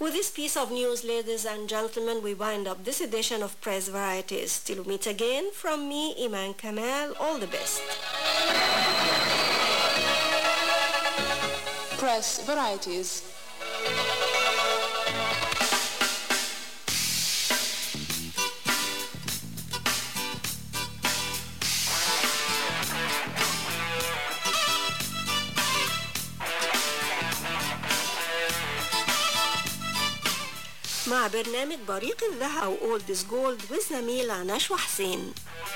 With this piece of news, ladies and gentlemen, we wind up this edition of Press Varieties. Till we meet again, from me, Iman Kamal, all the best. Press Varieties. مع برنامج بريق الذهب أو Old is Gold والزميلة نشوى حسين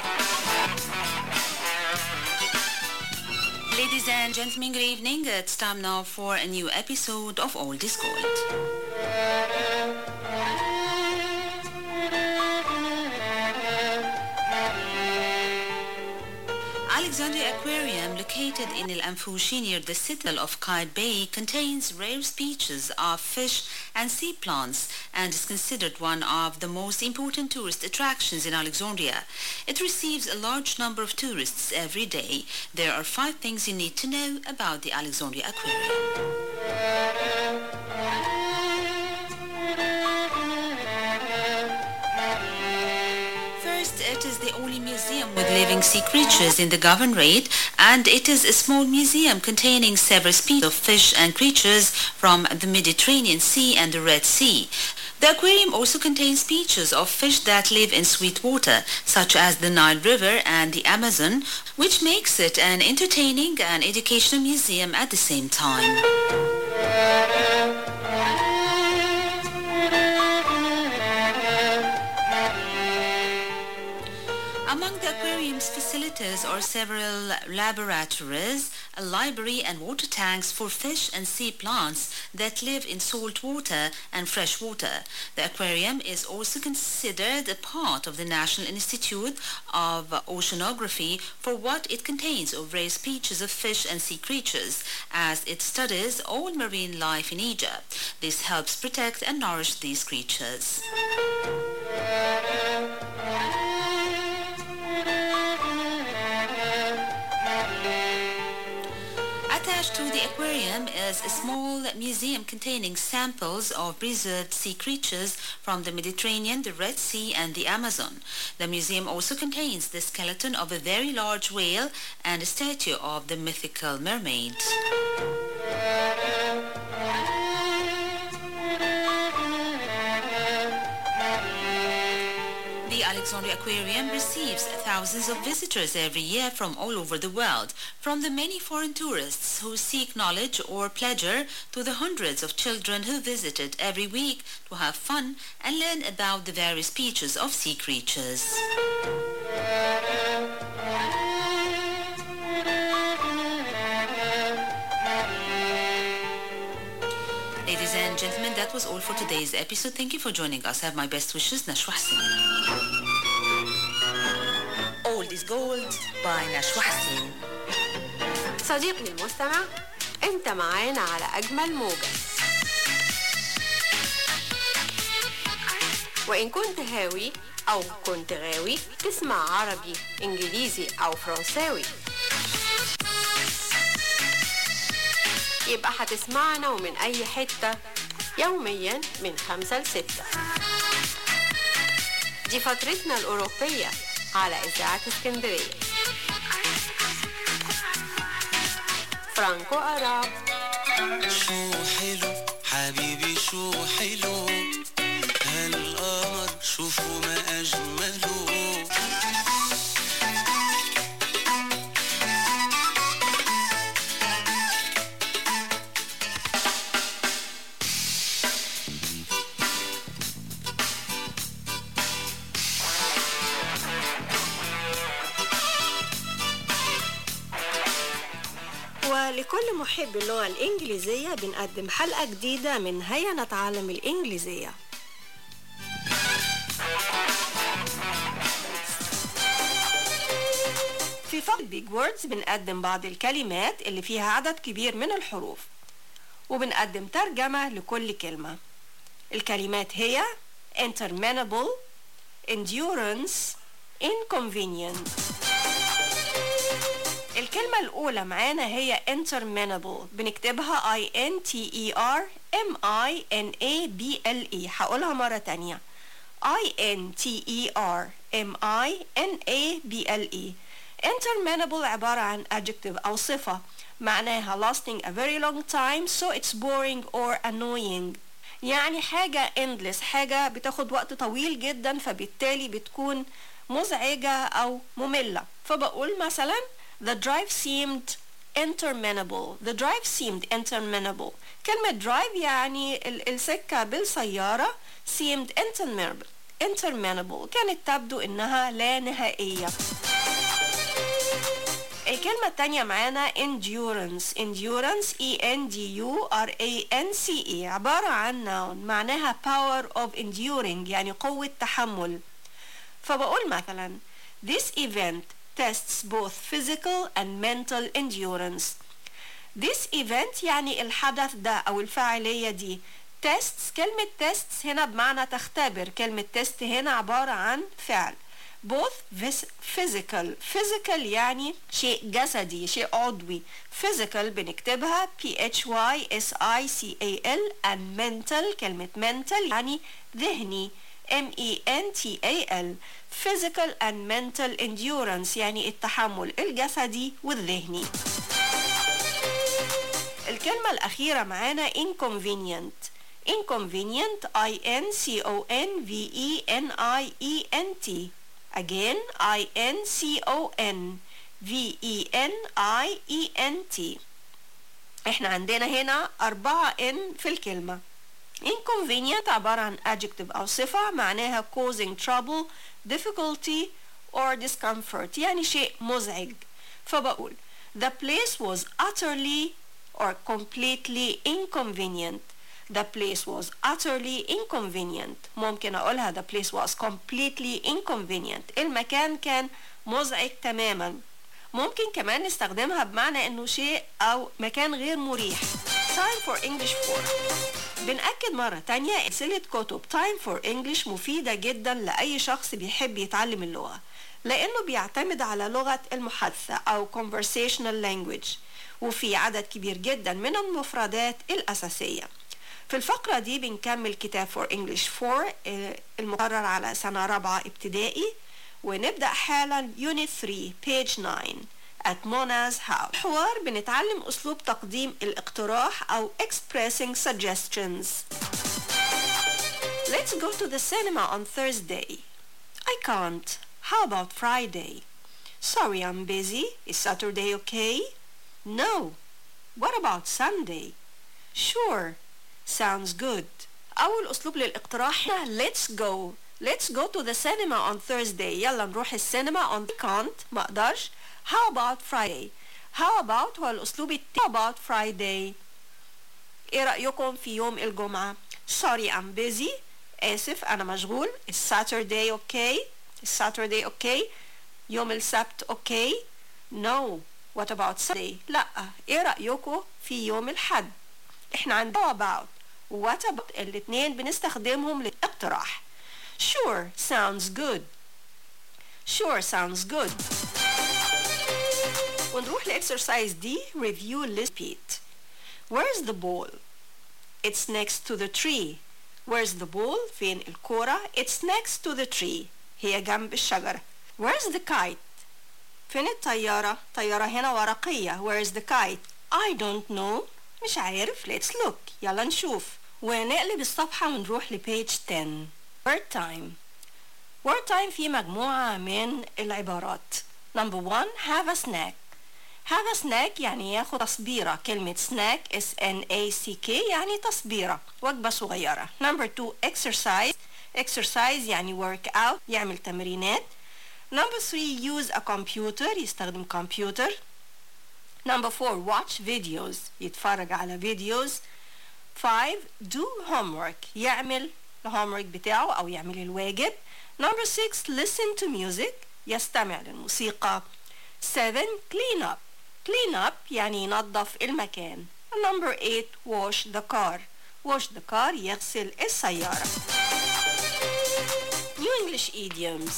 Ladies and gentlemen, good evening. It's time now for a new episode of Old is Gold. Alexandria Aquarium, located in El Anfouchi near the citadel of Kite Bay, contains rare species of fish and sea plants and is considered one of the most important tourist attractions in Alexandria. It receives a large number of tourists every day. There are five things you need to know about the Alexandria Aquarium. First, it is the only museum with living sea creatures in the governorate, and it is a small museum containing several species of fish and creatures from the Mediterranean Sea and the Red Sea. The aquarium also contains species of fish that live in sweet water, such as the Nile River and the Amazon, which makes it an entertaining and educational museum at the same time. Among the aquarium's facilities are several laboratories, a library and water tanks for fish and sea plants that live in salt water and fresh water. The aquarium is also considered a part of the National Institute of Oceanography for what it contains of rare species of fish and sea creatures, as it studies all marine life in Egypt. This helps protect and nourish these creatures. Attached to the aquarium is a small museum containing samples of preserved sea creatures from the Mediterranean, the Red Sea, and the Amazon. The museum also contains the skeleton of a very large whale and a statue of the mythical mermaid. The Alexandria Aquarium receives thousands of visitors every year from all over the world, from the many foreign tourists who seek knowledge or pleasure to the hundreds of children who visit it every week to have fun and learn about the various species of sea creatures. Ladies and gentlemen, that was all for today's episode. Thank you for joining us. Have my best wishes, Nashwa Hassan. Old is Gold by Nashwa Hassan. صديقي المستمع انت معانا على اجمل موجة وان كنت هاوي او كنت غاوي تسمع عربي انجليزي او فرنساوي يبقى هتسمعنا ومن اي حتة يوميا من خمسة لستة دي فترتنا الأوروبية على إذاعة اسكندرية فرانكو أراب شو حلو حبيبي شو حلو هالقمر شوفوا ما أجمله ولكل محب اللغة الإنجليزية بنقدم حلقة جديدة من هيا نتعلم الإنجليزية في فقرة بيج ووردز بنقدم بعض الكلمات اللي فيها عدد كبير من الحروف وبنقدم ترجمة لكل كلمة الكلمات هي interminable endurance inconvenient الكلمة الأولى معانا هي interminable بنكتبها I N T E R M I N A B L E هقولها مرة تانية I N T E R M I N A B L E interminable عبارة عن adjective أو صفة معناها lasting a very long time so it's boring or annoying يعني حاجة endless حاجة بتاخد وقت طويل جدا فبالتالي بتكون مزعجة أو مملة فبقول مثلا the drive seemed interminable the drive seemed interminable كلمة drive يعني ال- السكة بالسيارة seemed interminable interminable كانت تبدو إنها لا نهائية الكلمة التانية معانا endurance endurance E N D U R A N C E عبارة عن noun معناها power of enduring يعني قوة تحمل فبقول مثلا this event tests both physical and mental endurance this event يعني الحدث ده أو الفاعلية دي tests كلمة tests هنا بمعنى تختبر كلمة test هنا عبارة عن فعل both vis- physical physical يعني شيء جسدي شيء عضوي physical بنكتبها P H Y S I C A L and mental كلمة mental يعني ذهني M E N T A L physical and mental endurance يعني التحمل الجسدي والذهني الكلمة الأخيرة معانا inconvenient inconvenient I N C O N V E N I E N T again I N C O N V E N I E N T احنا عندنا هنا أربعة N في الكلمة inconvenient عبارة عن adjective أو صفة معناها causing trouble difficulty or discomfort يعني شيء مزعج فبقول the place was utterly or completely inconvenient the place was utterly inconvenient ممكن أقولها the place was completely inconvenient المكان كان مزعج تماما ممكن كمان نستخدمها بمعنى انه شيء او مكان غير مريح time for English 4 بنأكد مرة تانية سلسلة كتب Time for English مفيدة جدا لأي شخص بيحب يتعلم اللغة لأنه بيعتمد على لغة المحادثة أو conversational language وفي عدد كبير جدا من المفردات الأساسية في الفقرة دي بنكمل كتاب For English 4 آه، المقرر على سنة رابعة ابتدائي ونبدأ حالا Unit 3 page 9 at Mona's house الحوار بنتعلم أسلوب تقديم الاقتراح أو expressing suggestions Let's go to the cinema on Thursday I can't How about Friday Sorry I'm busy Is Saturday okay No What about Sunday Sure Sounds good أول أسلوب للاقتراح هنا Let's go Let's go to the cinema on Thursday يلا نروح السينما on can't ما أقدرش How about Friday How about هو الأسلوب التاني How about Friday إيه رأيكم في يوم الجمعة Sorry I'm busy آسف أنا مشغول Is Saturday okay Is Saturday okay يوم السبت okay No What about Sunday لا إيه رأيكم في يوم الحد إحنا عندنا about what about الاتنين بنستخدمهم للاقتراح Sure sounds good Sure sounds good ونروح لإكسرسايز دي review repeat Where's the ball? It's next to the tree Where's the ball? فين الكورة? It's next to the tree هي جنب الشجرة Where's the kite? فين الطيارة؟ طيارة هنا ورقية Where's the kite? I don't know مش عارف let's look يلا نشوف ونقلب الصفحة ونروح لبيج 10 word time word time في مجموعة من العبارات number one have a snack have a snack يعني ياخد تصبيرة كلمة snack S N A C K يعني تصبيرة وجبة صغيرة number two exercise exercise يعني work out يعمل تمرينات number three use a computer يستخدم كمبيوتر number four watch videos يتفرج على videos five do homework يعمل الهومورك بتاعه أو يعمل الواجب number six listen to music يستمع للموسيقى seven clean up clean up يعني ينظف المكان number eight wash the car wash the car يغسل السيارة New English idioms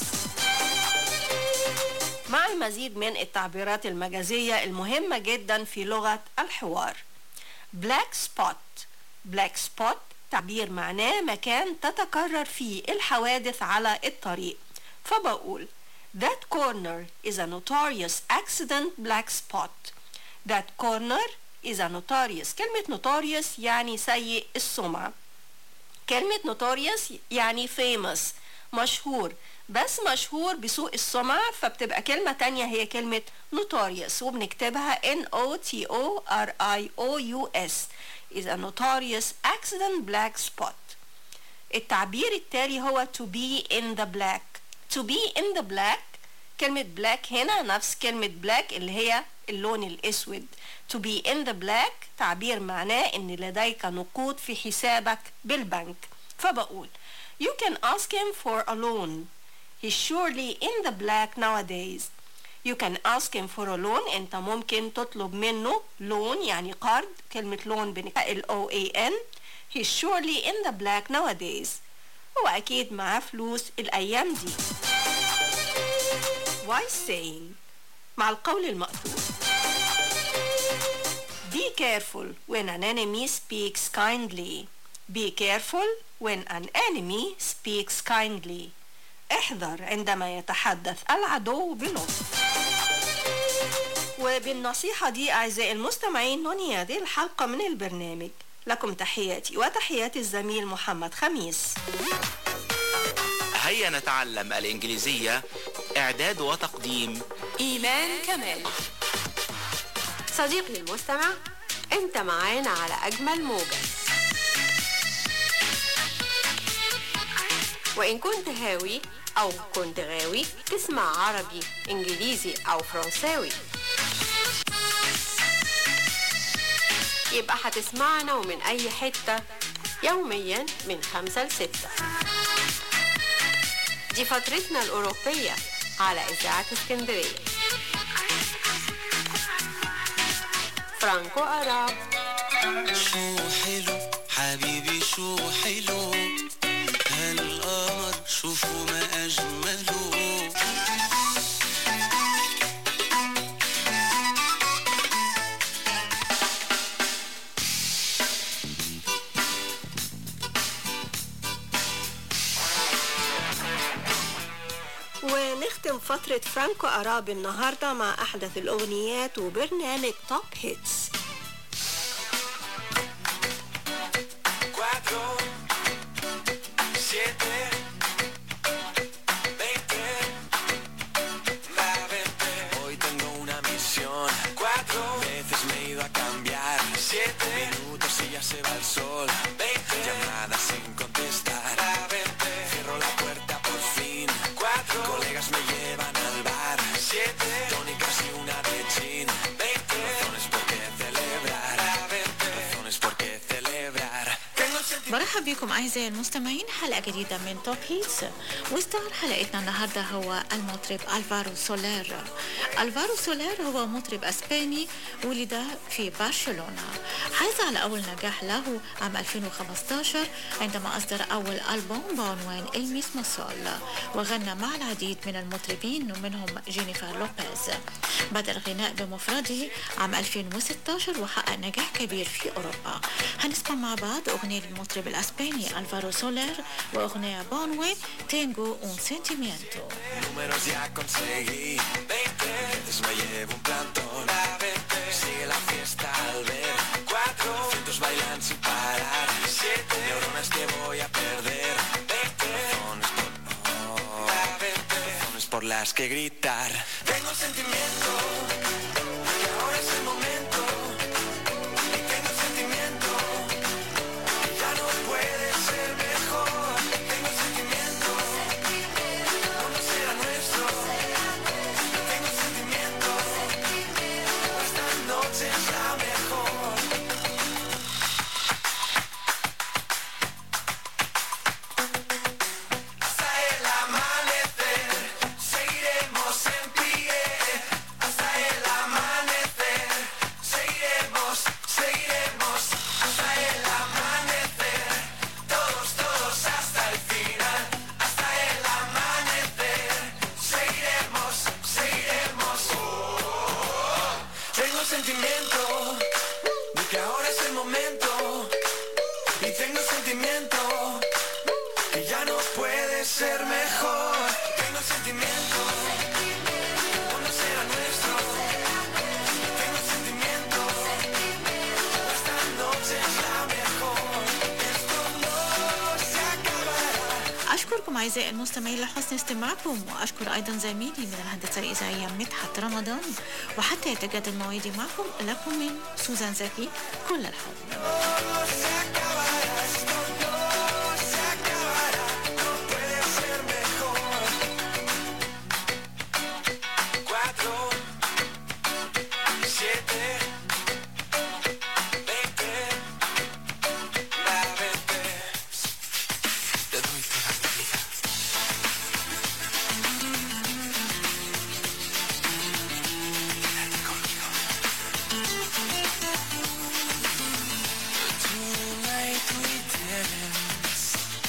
مع المزيد من التعبيرات المجازية المهمة جدا في لغة الحوار black spot black spot تعبير معناه مكان تتكرر فيه الحوادث على الطريق فبقول That corner is a notorious accident black spot. That corner is a notorious كلمة notorious يعني سيء السمعة كلمة notorious يعني famous مشهور بس مشهور بسوء السمعة فبتبقى كلمة تانية هي كلمة notorious وبنكتبها N O T O R I O U S is a notorious accident black spot التعبير التالي هو to be in the black to be in the black كلمة black هنا نفس كلمة black اللي هي اللون الأسود to be in the black تعبير معناه إن لديك نقود في حسابك بالبنك فبقول you can ask him for a loan he's surely in the black nowadays you can ask him for a loan انت ممكن تطلب منه loan يعني قرض كلمة loan بنكتبها L O A N he's surely in the black nowadays هو أكيد معاه فلوس الأيام دي wise saying مع القول المأثور Be careful when an enemy speaks kindly. Be careful when an enemy speaks kindly. احذر عندما يتحدث العدو بلطف. وبالنصيحة دي أعزائي المستمعين ننهي هذه الحلقة من البرنامج. لكم تحياتي وتحيات الزميل محمد خميس. هيا نتعلم الإنجليزية إعداد وتقديم إيمان كمال صديقي المستمع أنت معانا على أجمل موجة وإن كنت هاوي أو كنت غاوي تسمع عربي إنجليزي أو فرنساوي يبقى هتسمعنا ومن أي حتة يوميا من خمسة لستة دي فترتنا الأوروبية على إذاعة اسكندرية فرانكو أراب شو حلو حبيبي شو حلو هالقمر شوفوا ما أجمله ونختم فترة فرانكو أراب النهاردة مع أحدث الأغنيات وبرنامج توب هيتس Cuatro, siete, veinte, va veinte. Hoy tengo una misión. Cuatro veces me he ido a cambiar. Siete minutos y ya se va el sol. Veinte llamadas sin contestar. Va veinte cierro la puerta por fin. Cuatro colegas me llevan al bar. Siete tónicas y una de gin. Veinte razones por qué celebrar. Va veinte razones por qué celebrar. Tengo el sentimiento برحب بكم أعزائي المستمعين حلقة جديدة من توب هيتس وستار حلقتنا النهاردة هو المطرب ألفارو سولير ألفارو سولير هو مطرب أسباني ولد في برشلونة حاز على أول نجاح له عام 2015 عندما أصدر أول ألبوم بعنوان الميس مصال وغنى مع العديد من المطربين ومنهم جينيفر لوبيز بدأ الغناء بمفرده عام 2016 وحقق نجاح كبير في أوروبا هنسمع مع بعض أغنية المطرب الأسباني ألفارو سولير وأغنية بونوي تينجو un sentimiento números ya conseguí 20 veces me llevo un plantón Sigue la fiesta al ver Cuatro cientos bailan sin parar Siete neuronas que voy a perder 20 razones por, oh, razones por las que gritar Tengo el sentimiento que ahora es el momento Y tengo el sentimiento que ya no puede ser mejor Tengo el sentimiento no será nuestro. Tengo el sentimiento, esta noche es la mejor. Hasta el amanecer, seguiremos en pie. Hasta el amanecer. sentimiento que ya no puede ser mejor. Tengo el sentimiento, cuando será nuestro. Tengo el sentimiento, esta noche es la mejor. Esto no se acabará. أشكركم أعزائي المستمعين لحسن استماعكم وأشكر أيضا زميلي من الهندسة الإذاعية مدحت رمضان وحتى يتجدد موعدي معكم لكم من سوزان زكي كل الحب No se acabará, esto no se acabará. No puede ser mejor. Cuatro, siete, veinte, la veinte. Te doy toda mi vida. Quédate conmigo. Tonight we dance.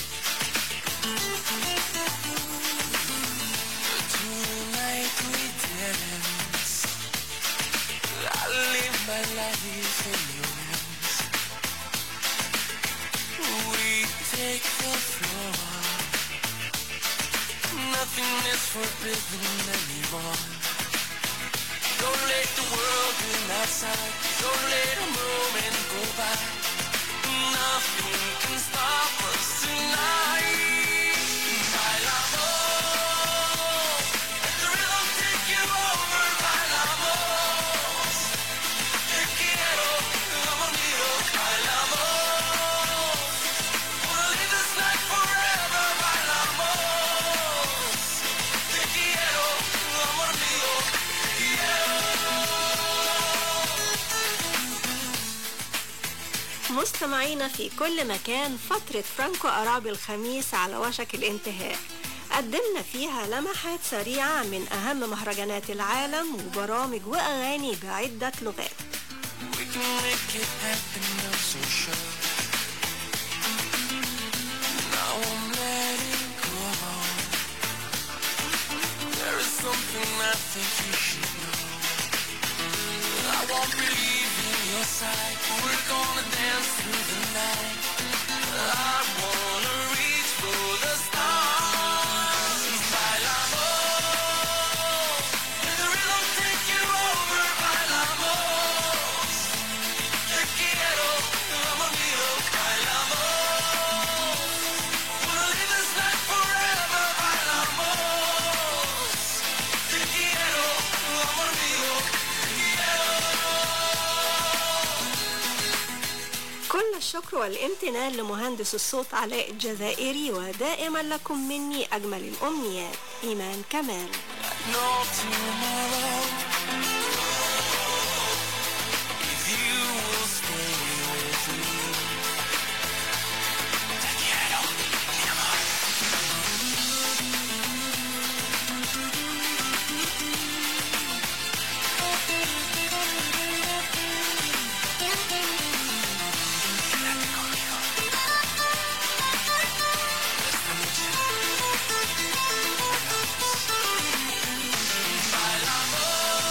Tonight we dance. I live my life in your hands. We take the floor. Nothing is forbidden anymore. Don't let the world win outside. Don't let a moment go by. Nothing can stop us tonight. Bailamos. Let the rhythm take you over. Bailamos. Te quiero, amor mío. Bailamos. Wanna live this night forever. Bailamos. Te quiero, amor mío. مستمعينا في كل مكان فترة فرانكو أرابي الخميس على وشك الانتهاء قدمنا فيها لمحات سريعة من أهم مهرجانات العالم وبرامج وأغاني بعدة لغات We can make it happen, I'm so sure. Now I'm letting go. There is something I think you should know. I won't be leaving your side. We're gonna dance through the night. I wanna reach for the stars. Bailamos. Let the rhythm take you over. Bailamos. Te quiero, amor mío, bailamos. Wanna live this night forever, bailamos. Te quiero, amor mío, كل الشكر والامتنان لمهندس الصوت علاء الجزائري ودائما لكم مني أجمل الأمنيات إيمان كمال no tomorrow. If you will stay with me. Te quiero, mi amor. Quédate conmigo. Esta noche. Bailamos.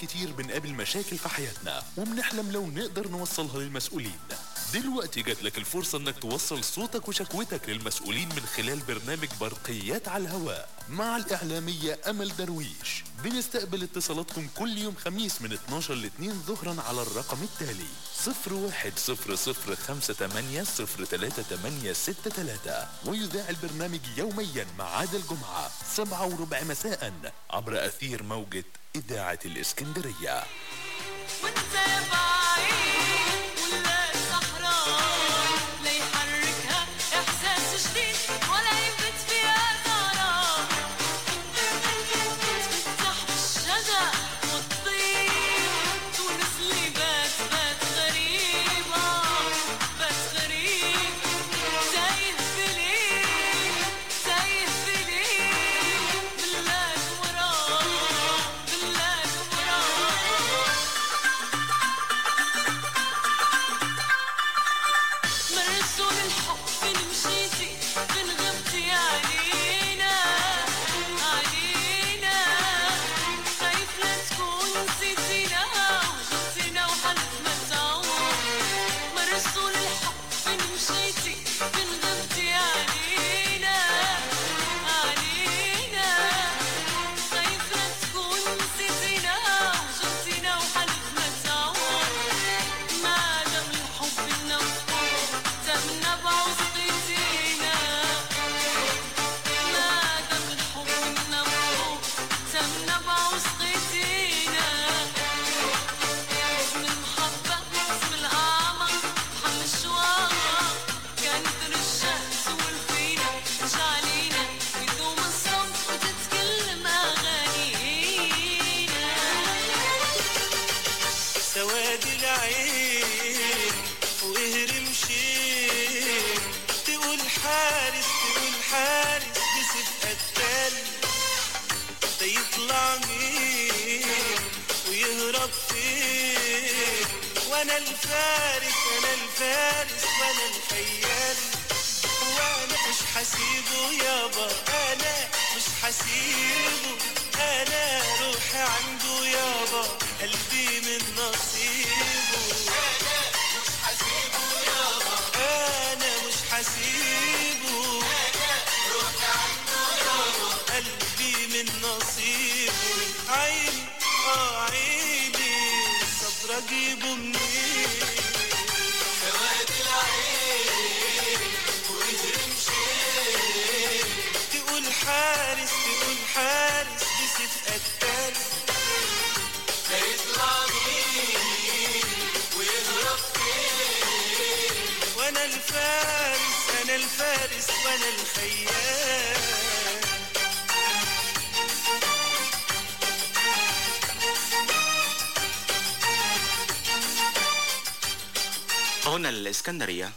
كتير بنقابل مشاكل في حياتنا وبنحلم لو نقدر نوصلها للمسؤولين دلوقتي جات لك الفرصة انك توصل صوتك وشكوتك للمسؤولين من خلال برنامج برقيات على الهواء مع الإعلامية أمل درويش بنستقبل اتصالاتكم كل يوم خميس من 12 ل 2 ظهرا على الرقم التالي 010058038863 ويذاع البرنامج يوميا ما عدا الجمعة 7 وربع مساء عبر أثير موجة إذاعة الإسكندرية وانت يا بعيد ولا صحراء لا يحركها احساس جديد ولا يبت فيها غرام تفتح بالشجع والطيب تونس اللي بات بات غريبة بات غريب تايه بليل تايه بليل بلاد وراه بلاد وراه مرسول الحب مشيتي من غبتي علينا علينا خايف لا تكون نسيتينا وجبتينا وحلف ما تعود مرسول الحب مشيتي من غبتي علينا علينا خايف لا تكون نسيتينا وجبتينا وحلف ما تعود ما دام الحب النفور تمنى بعوزقتينا ما دام الحب النفور تمنى بعوزقتينا اسم المحبة اسم الأعمى محل الشواقة كانت الشمس والفينا جعلينا يدوم الصوت وتتكلم أغانينا سواد العين وقهر مشيت تقول حارس تقول حارس بسيف قتال ده يطلع مين ويهرب فين وانا الفارس انا الفارس وانا الخيال وانا مش حسيبه يابا انا مش حسيبه انا روحي عنده يابا قلبي من نصيبه انا مش حسيبه يابا انا مش حسيبه انا روحي عنده يابا قلبي من نصيبه عيني اه عيني صبر اجيبه منين سواد العين ويهرم شيء تقول حارس تقول حارس بسيف قتال لا يطلع مين ويهرب فين وانا الفارس انا الفارس وانا الخيال هنا الإسكندرية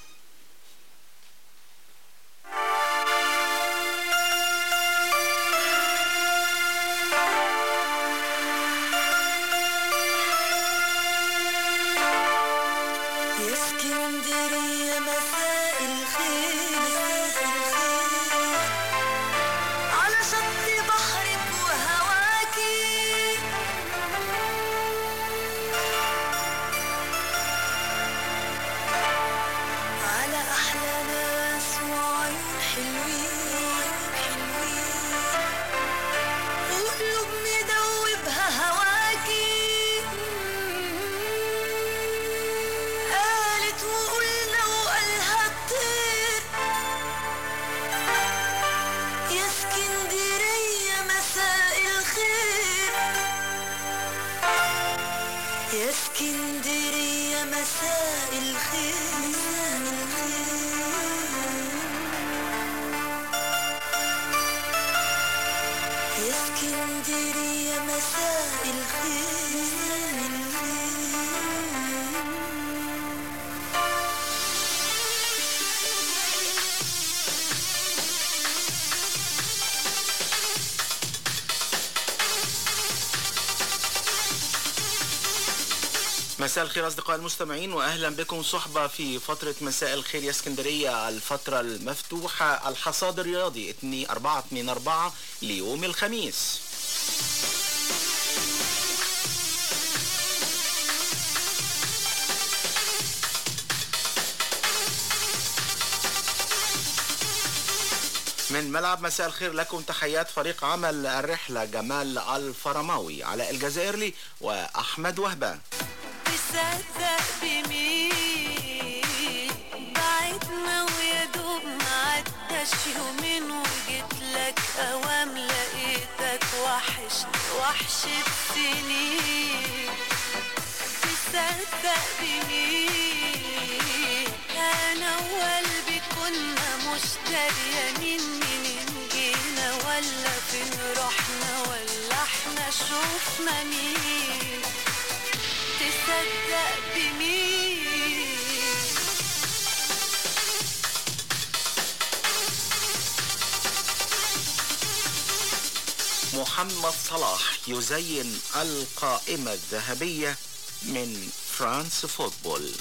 يا اسكندرية مساء الخير مساء الخير على شط بحرك وهواكي على أحلى ناس وعيون حلوين حلوين وقلوب مدوبها هواكي قالت وقلنا وقالها كتير يا اسكندرية مساء الخير يا اسكندرية مساء الخير مساء الخير يا اسكندرية مساء الخير مساء الخير مساء الخير أصدقائي المستمعين وأهلا بكم صحبة في فترة مساء الخير يا اسكندرية الفترة المفتوحة الحصاد الرياضي 2 4 2 4 ليوم الخميس من ملعب مساء الخير لكم تحيات فريق عمل الرحلة جمال الفرماوي علاء الجزائري وأحمد وهبة تصدق بمين بعدنا ويا دوب معداش يومين وجيت لك اوام لقيتك وحشني وحش السنين تصدق بمين انا وقلبي كنا مشتريانين منين جينا ولا فين رحنا ولا احنا شوفنا مين تصدق بمين محمد صلاح يزين القائمة الذهبية من فرانس فوتبول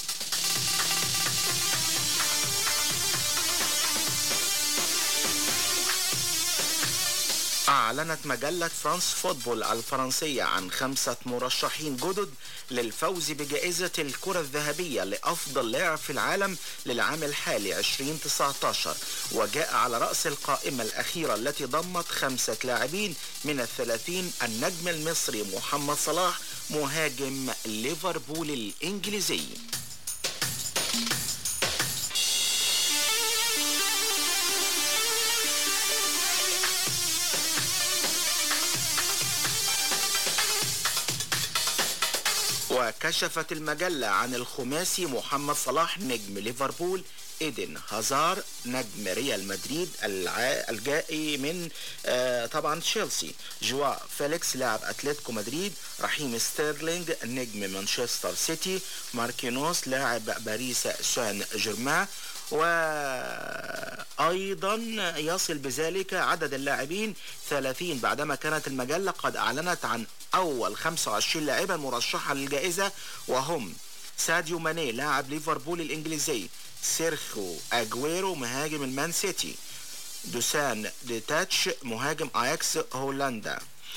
أعلنت مجلة فرانس فوتبول الفرنسية عن خمسة مرشحين جدد للفوز بجائزة الكرة الذهبية لأفضل لاعب في العالم للعام الحالي 2019 وجاء على رأس القائمة الأخيرة التي ضمت خمسة لاعبين من الثلاثين النجم المصري محمد صلاح مهاجم ليفربول الإنجليزي وكشفت المجلة عن الخماسي محمد صلاح نجم ليفربول ايدن هازار نجم ريال مدريد الع- الجائي من آه، طبعا تشيلسي جوا فيليكس لاعب اتلتيكو مدريد رحيم ستيرلينج نجم مانشستر سيتي ماركينوس لاعب باريس سان جيرمان وأيضا يصل بذلك عدد اللاعبين 30 بعدما كانت المجلة قد أعلنت عن أول 25 لاعبا مرشحا للجائزة وهم ساديو ماني لاعب ليفربول الإنجليزي سيرخيو أجويرو مهاجم المان سيتي دوسان ديتاتش مهاجم اياكس هولندا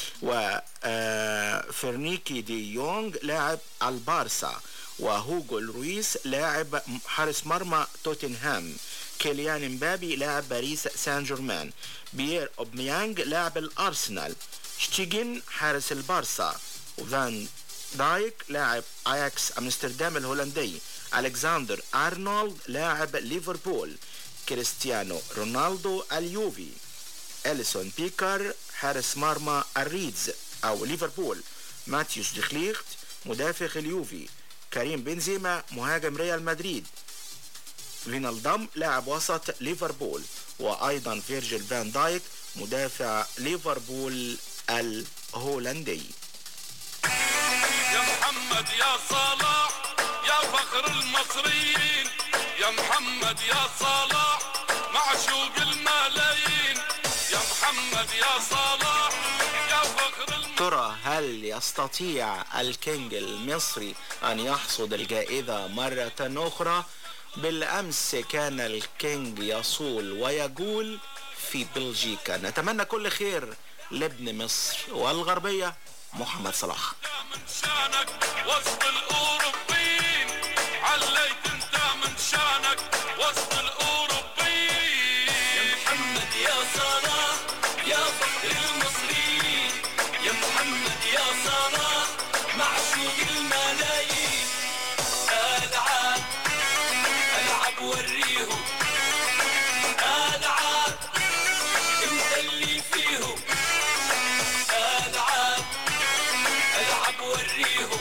وفرنيكي دي يونغ لاعب البارسا وهوجو لويس لاعب حارس مرمى توتنهام كيليان مبابي لاعب باريس سان جيرمان بيير اوبميانج لاعب الارسنال شتيجن حارس البارسا وفان دايك لاعب اياكس امستردام الهولندي الكسندر ارنولد لاعب ليفربول كريستيانو رونالدو اليوفي اليسون بيكر حارس مرمى الريدز او ليفربول ماتيوس ديخليخت مدافع اليوفي كريم بنزيما مهاجم ريال مدريد فينالدام لاعب وسط ليفربول وايضا فيرجيل فان دايك مدافع ليفربول الهولندي يا محمد يا صلاح يا فخر المصريين يا محمد يا صلاح معشوق الملايين يا محمد يا صلاح يا فخر الم... ترى هل يستطيع الكينج المصري أن يحصد الجائزة مرة أخرى؟ بالأمس كان الكينج يصول ويجول في بلجيكا نتمنى كل خير لابن مصر والغربية محمد صلاح من شانك وسط الاوروبيين عليت انت من شانك وسط الاوروبيين يا محمد يا صلاح يا فخر المصريين يا محمد يا صلاح معشوق الملايين العب العب وريهم العب انت اللي فيهم العب العب وريهم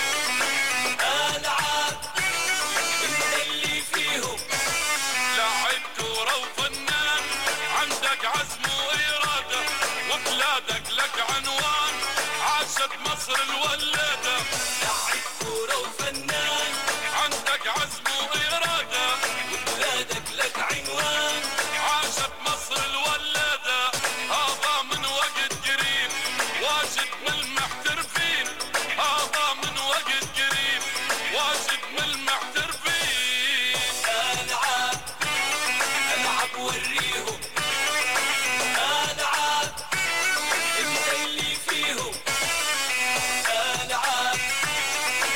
العب انت اللي فيهم لاعب كورة وفنان عندك عزم وإرادة وبلادك لك عنوان عاشت مصر الولادة لاعب كورة وفنان عندك عزم وإرادة وبلادك لك عنوان عاشت مصر الولادة هذا من وقت قريب واجد من المحترفين هذا من وقت قريب واجد من المحترفين العب العب وريهم العب انت اللي فيهم العب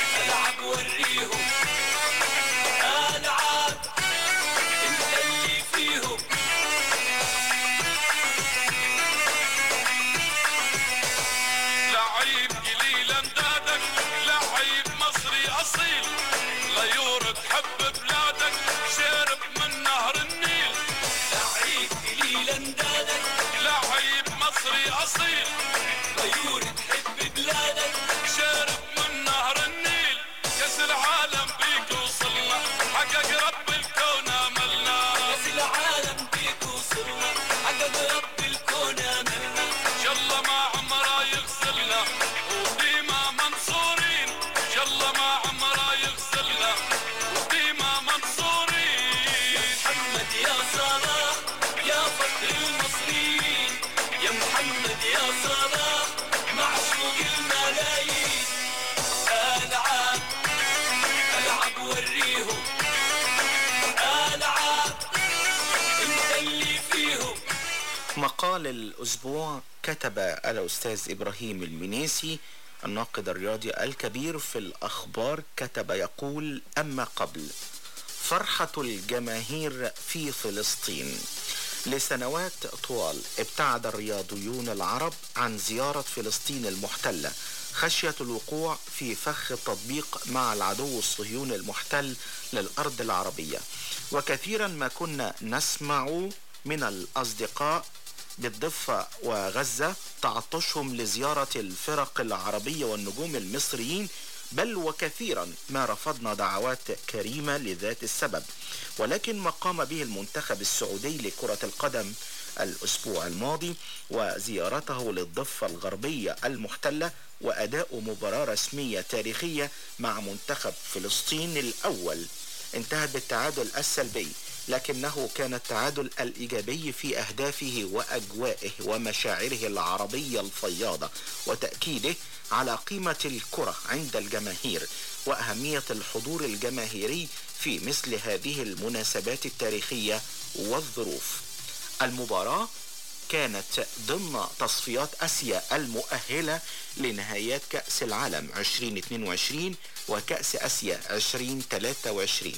مقال الأسبوع كتب الأستاذ إبراهيم المنيسي الناقد الرياضي الكبير في الأخبار كتب يقول أما قبل فرحة الجماهير في فلسطين لسنوات طوال ابتعد الرياضيون العرب عن زيارة فلسطين المحتلة خشية الوقوع في فخ التطبيق مع العدو الصهيوني المحتل للأرض العربية وكثيرا ما كنا نسمع من الأصدقاء بالضفة وغزة تعطشهم لزيارة الفرق العربية والنجوم المصريين بل وكثيرا ما رفضنا دعوات كريمة لذات السبب ولكن ما قام به المنتخب السعودي لكرة القدم الأسبوع الماضي وزيارته للضفة الغربية المحتلة وأداء مباراة رسمية تاريخية مع منتخب فلسطين الأول انتهت بالتعادل السلبي لكنه كان التعادل الإيجابي في أهدافه وأجوائه ومشاعره العربية الفياضة وتأكيده على قيمة الكرة عند الجماهير وأهمية الحضور الجماهيري في مثل هذه المناسبات التاريخية والظروف المباراة كانت ضمن تصفيات اسيا المؤهله لنهايات كاس العالم 2022 وكاس اسيا 2023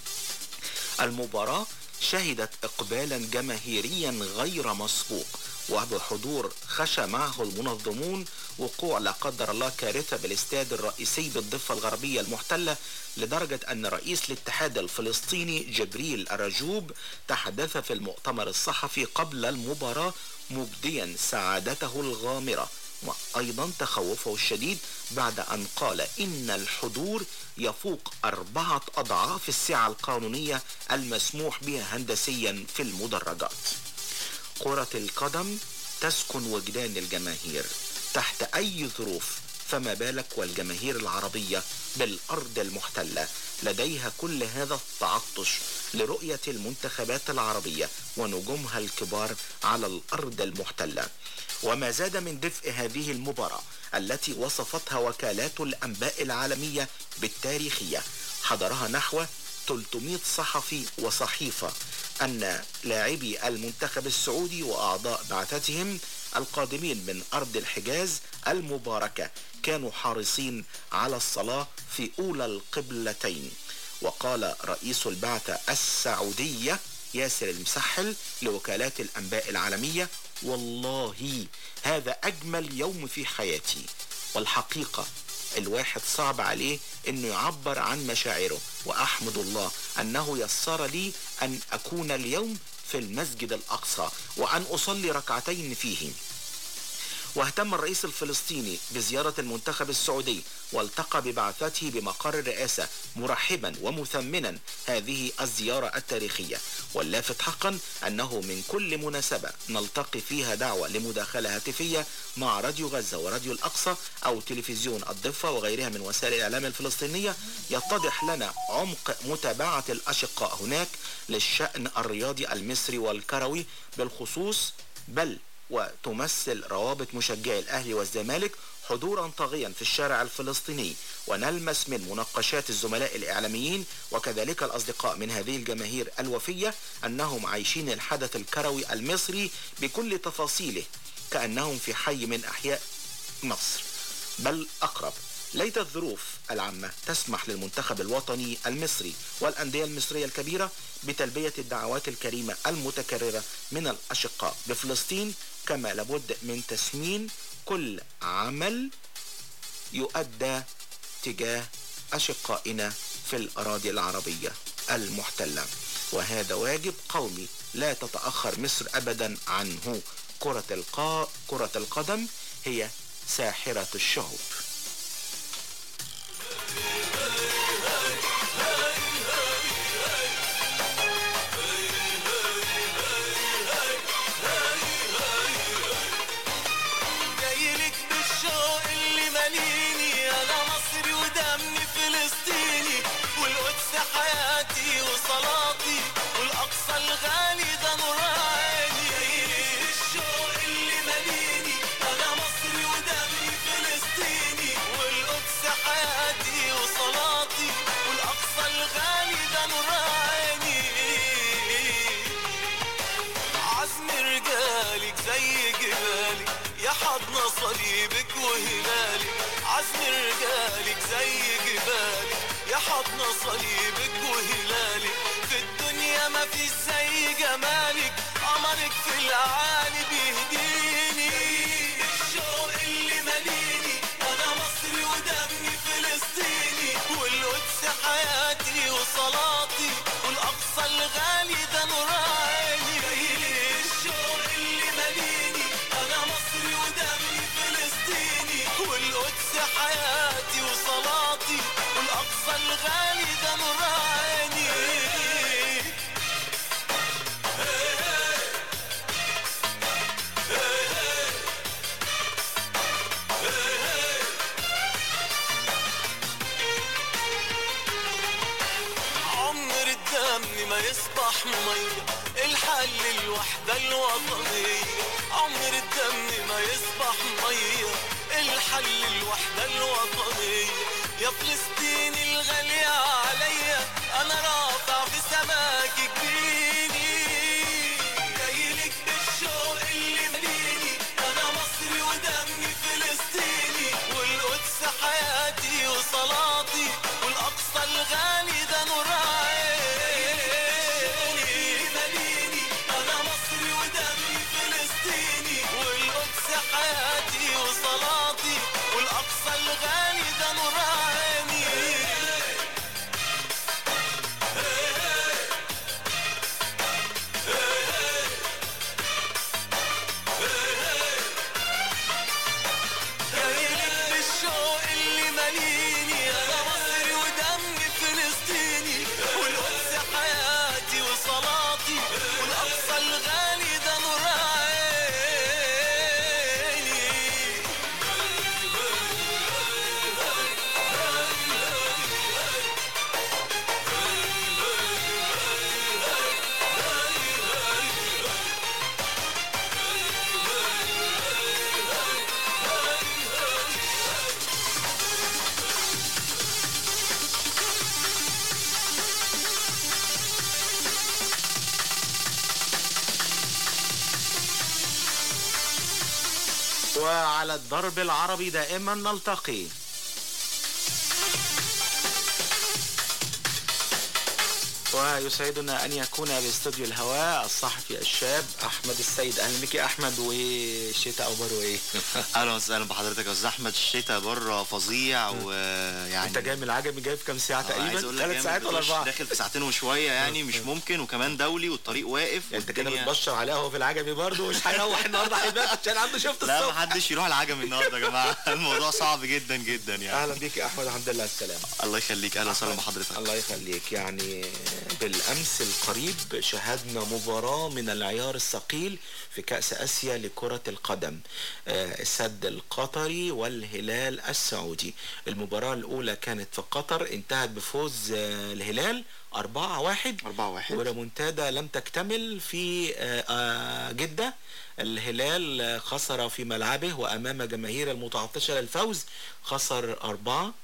المباراه شهدت اقبالا جماهيريا غير مسبوق وبحضور خشى معه المنظمون وقوع لا قدر الله كارثة بالاستاد الرئيسي بالضفة الغربية المحتلة لدرجة أن رئيس الاتحاد الفلسطيني جبريل أراجوب تحدث في المؤتمر الصحفي قبل المباراة مبديا سعادته الغامرة وأيضا تخوفه الشديد بعد أن قال إن الحضور يفوق أربعة أضعاف السعة القانونية المسموح بها هندسيا في المدرجات كرة القدم تسكن وجدان الجماهير تحت أي ظروف فما بالك والجماهير العربية بالأرض المحتلة لديها كل هذا التعطش لرؤية المنتخبات العربية ونجومها الكبار على الأرض المحتلة وما زاد من دفء هذه المباراة التي وصفتها وكالات الأنباء العالمية بالتاريخية حضرها نحو 300 صحفي وصحيفة أن لاعبي المنتخب السعودي وأعضاء بعثتهم القادمين من أرض الحجاز المباركة كانوا حريصين على الصلاة في أولى القبلتين وقال رئيس البعثة السعودية ياسر المسحل لوكالات الأنباء العالمية والله هذا أجمل يوم في حياتي والحقيقة الواحد صعب عليه انه يعبر عن مشاعره واحمد الله انه يسر لي ان اكون اليوم في المسجد الاقصى وان اصلي ركعتين فيه واهتم الرئيس الفلسطيني بزيارة المنتخب السعودي والتقى ببعثته بمقر الرئاسة مرحبا ومثمنا هذه الزيارة التاريخية واللافت حقا أنه من كل مناسبة نلتقي فيها دعوة لمداخلة هاتفية مع راديو غزة وراديو الأقصى أو تلفزيون الضفة وغيرها من وسائل الإعلام الفلسطينية يتضح لنا عمق متابعة الأشقاء هناك للشأن الرياضي المصري والكروي بالخصوص بل وتمثل روابط مشجعي الأهلي والزمالك حضورا طاغيا في الشارع الفلسطيني ونلمس من مناقشات الزملاء الإعلاميين وكذلك الأصدقاء من هذه الجماهير الوفية أنهم عايشين الحدث الكروي المصري بكل تفاصيله كأنهم في حي من أحياء مصر بل أقرب ليت الظروف العامة تسمح للمنتخب الوطني المصري والأندية المصرية الكبيرة بتلبية الدعوات الكريمة المتكررة من الأشقاء بفلسطين كما لابد من تسمين كل عمل يؤدى تجاه أشقائنا في الأراضي العربية المحتلة وهذا واجب قومي لا تتأخر مصر أبدا عنه كرة, القا... كرة القدم هي ساحرة الشعوب جايلك بالشوق اللي ماليني انا مصري ودمي فلسطيني والقدس حياتي وصلاتي والاقصى الغالي ده نور عيني جايلك بالشوق اللي ماليني انا مصري ودمي فلسطيني وهلالك عزم رجالك زي جبالك يا حضن صليبك وهلالك في الدنيا ما فيش زي جمالك قمرك في العالي بيهديني الشوق اللي ماليني انا مصري ودمي فلسطيني والقدس حياتي وصلاتي والاقصى الغالي ده نور عيني جايلي الشوق اللي ماليني انا مصري ودمي فلسطيني والقدس حياتي وصلاتي والاقصى الغالي ده نور عيني عمر الدم ما يصبح مية الحل الوحدة الوطنية عمر الدم ما يصبح مية الحل الوحدة الوطنية يا فلسطين الغالية عليا أنا رافع في سماك جبيني جايلك بالشوق اللي مليني أنا مصري ودمي فلسطيني والقدس حياتي وصلاتي والأقصى الغالي ده نور عيني مليني أنا مصري ودمي فلسطيني والقدس حياتي وصلاتي والأقصى الغالي ده نور عيني جايلك بالشوق اللي ماليني انا مصري ودمي فلسطيني والقدس حياتي وصلاتي والاقصى الغالي ده نور عيني وعلى الضرب العربي دائما نلتقي ويسعدنا أن يكون باستوديو الهواء الصحفي الشاب أحمد السيد أهلا بك يا أحمد وشتاء أخباره إيه؟ اهلا وسهلا بحضرتك يا استاذ احمد الشتاء بره فظيع ويعني أنت جاي من العجمي جاي في كام ساعة آه، عايز تقريبا؟ اقول لك ثلاث جامد ساعات ولا بخش أربعة؟ داخل في ساعتين وشويه يعني مش ممكن وكمان دولي والطريق واقف أنت كده والدنيا- بتبشر عليها هو في العجمي برضه مش هيروح النهارده هيبات عشان عنده شفت لا الصبح ما حدش يروح العجمي النهارده يا جماعه الموضوع صعب جدا جدا يعني أهلا بك يا أحمد الحمد لله على السلامة الله يخليك اهلا وسهلا بحضرتك الله يخليك يعني بالأمس القريب شهدنا مباراة من العيار الثقيل في كأس آسيا لكرة القدم آه، السد القطري والهلال السعودي المباراة الأولى كانت في قطر انتهت بفوز آه، الهلال 4 واحد 4 واحد وريمونتادا لم تكتمل في آه، آه، جدة الهلال آه، خسر في ملعبه وأمام جماهير المتعطشة للفوز خسر أربعة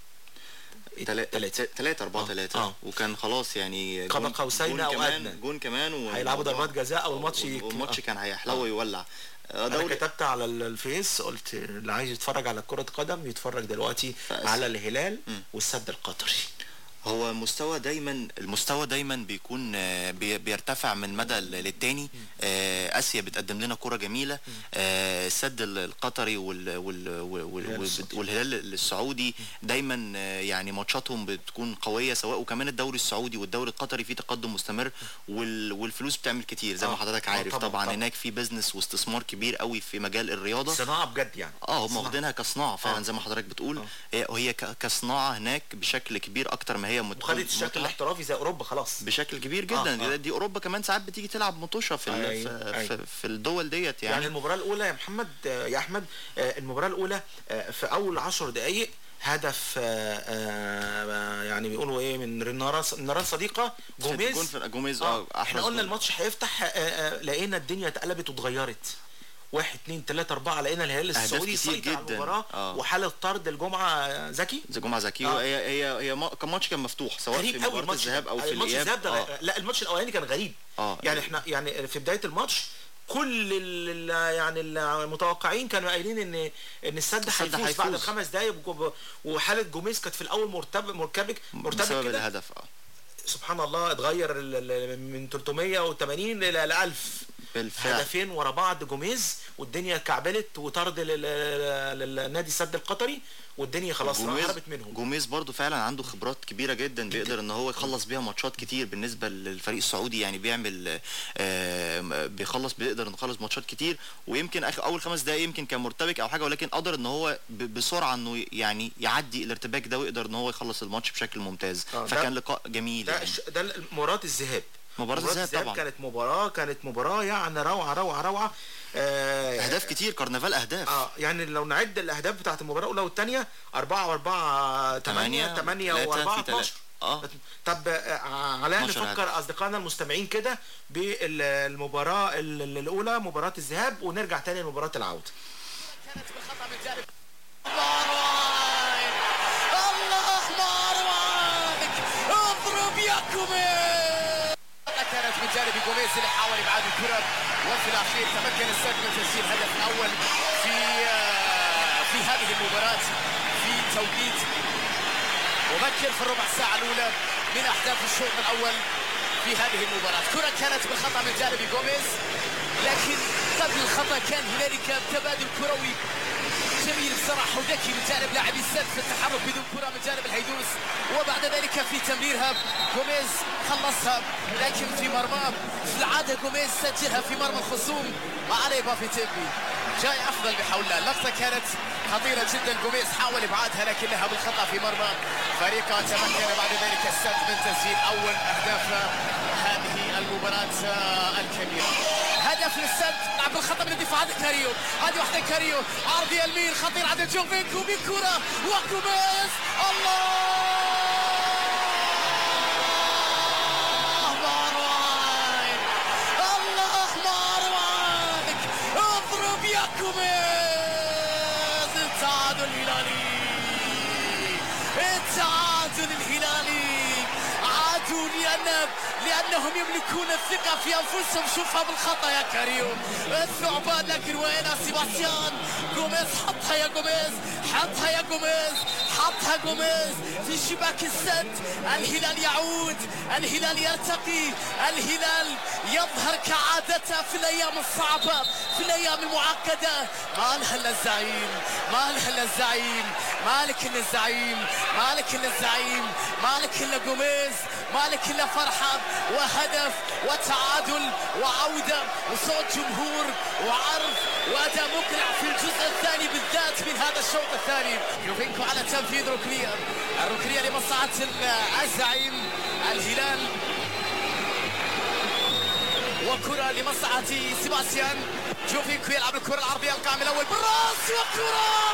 ثلاثة ثلاثة أربعة آه، ثلاثة آه. وكان خلاص يعني قاب جون- قوسين جون أو كمان أدنى. جون كمان و- هيلعبوا والموضوع- ضربات جزاء أو الماتش يك- والماتش آه. كان هيحلو آه. ويولع آه، انا دوري كتبت على ال- الفيس قلت اللي عايز يتفرج على كرة قدم يتفرج دلوقتي على الهلال والسد القطري هو مستوى دايما المستوى دايما بيكون آه، بي- بيرتفع من مدى ل- للتاني آه، اسيا بتقدم لنا كرة جميله آه، السد ال- القطري وال وال وال وال السعودي. والهلال السعودي دايما آه، يعني ماتشاتهم بتكون قويه سواء وكمان الدوري السعودي والدوري القطري في تقدم مستمر وال والفلوس بتعمل كتير زي ما آه، حضرتك آه، عارف طبعاً، طبعا, طبعاً. هناك في بزنس واستثمار كبير قوي في مجال الرياضه صناعة بجد يعني اه هم صناعة. واخدينها كصناعه فعلا آه. زي ما حضرتك بتقول هي هي ك- كصناعه هناك بشكل كبير اكتر ما هي مت- وخدت الشكل متعة. الاحترافي زي اوروبا خلاص بشكل كبير جدا آه، آه. دي اوروبا كمان ساعات بتيجي تلعب مطوشه في ال- أيوة، في, أيوة. في, في الدول ديت يعني, يعني, المباراة الأولى يا محمد آه، يا أحمد آه، المباراة الأولى آه، في أول عشر دقايق هدف آه، آه، يعني بيقولوا ايه من رنارة رنارة صديقة جوميز جون في- جوميز آه. اه احنا أحرز قلنا جون. الماتش هيفتح آه، آه، لقينا الدنيا اتقلبت واتغيرت واحد اتنين تلاتة أربعة لقينا الهلال أهداف السعودي كتير سيطر على جداً. المباراة آه. وحالة طرد الجمعة زكي زي جمعه زكي آه. هي هي هي ما- كان ماتش كان مفتوح سواء في غريب قوي مباراه الماتش الذهاب ده. او في الماتش الاياب الذهاب ده آه. لا الماتش الاولاني كان غريب اه يعني احنا يعني في بدايه الماتش كل ال- ال- يعني المتوقعين كانوا قايلين ان ان السد السد هيفوز بعد هيفوز. الخمس دقايق بجو- وحاله جوميز كانت في الاول مرتب مركبك مرتبك بسبب كده الهدف اه سبحان الله اتغير ال- ال- من 380 الى ال 1000 بالفعل هدفين ورا بعض جوميز والدنيا اتكعبلت وطرد لل- لل- للنادي السد القطري والدنيا خلاص جوميز هربت منهم جوميز برضو فعلا عنده خبرات كبيره جدا بيقدر ان هو يخلص بيها ماتشات كتير بالنسبه للفريق السعودي يعني بيعمل آه، بيخلص بيقدر انه يخلص ماتشات كتير ويمكن اخر اول خمس دقايق يمكن كان مرتبك او حاجه ولكن قدر ان هو ب- بسرعه انه يعني يعدي الارتباك ده ويقدر ان هو يخلص الماتش بشكل ممتاز آه، ده- فكان لقاء جميل ده يعني الش- ده مباراة الذهاب مباراة الذهاب طبعا. كانت مباراة كانت مباراة يعني روعة روعة روعة آه اهداف كتير كرنفال اهداف اه يعني لو نعد الاهداف بتاعت المباراة الاولى والثانية 4 و4 8 8 تلاتة و4 في 12 اه طب آه، علاء 12 نفكر هدف. اصدقائنا المستمعين كده بالمباراة ال- ال- الاولى مباراة الذهاب ونرجع تاني لمباراة العودة الله ماروانك اضرب يا كوميز كانت من جانب جوميز اللي حاول ابعاد الكره وفي الاخير تمكن السد من تسجيل الهدف الاول في آه، في هذه المباراه في توقيت مبكر في الربع ساعه الاولى من اهداف الشوط الاول في هذه المباراه كره كانت بالخطا من جانب جوميز لكن قبل الخطا كان هنالك تبادل كروي جميل بصراحه وذكي من جانب لاعب السد في التحرك بدون كره من جانب الهيدوس وبعد ذلك في تمريرها جوميز خلصها لكن في مرماه في العاده جوميز سجلها في مرمى الخصوم وعلى اضافه تيبي جاي افضل بحول الله اللقطه كانت خطيره جدا جوميز حاول ابعادها لكنها بالخطا في مرمى فريقه تمكن بعد ذلك السد من تسجيل اول اهداف هذه المباراه الكبيره هدف للسد لعب الخطا من الدفاع هذا كاريو هذه واحده كاريو عرضي اليمين خطير عند جوفينكو بكره وكوميز الله مروان الله مروانك اضرب يا كوميز التعادل الهلالي التعادل الهلالي عادوا لأن لأنهم يملكون الثقة في أنفسهم شوفها بالخطأ يا كريم الثعبان لكن وين سيباستيان جوميز حطها يا جوميز حطها يا جوميز حطها جوميز في شباك السد الهلال يعود الهلال يرتقي الهلال يظهر كعادته في الأيام الصعبة في الأيام المعقدة ما لها إلا الزعيم ما لها إلا الزعيم مالك إلا الزعيم مالك إلا الزعيم مالك إلا جوميز مالك إلا فرحة وهدف وتعادل وعودة وصوت جمهور وعرض وأداء مقنع في الجزء الثاني بالذات من هذا الشوط الثاني يوفينكو على تنفيذ ركنية الركنية لمصلحة الزعيم الهلال وكرة لمصلحة سيباستيان جوفينكو يلعب الكرة العرضية القائم الأول بالراس وكرة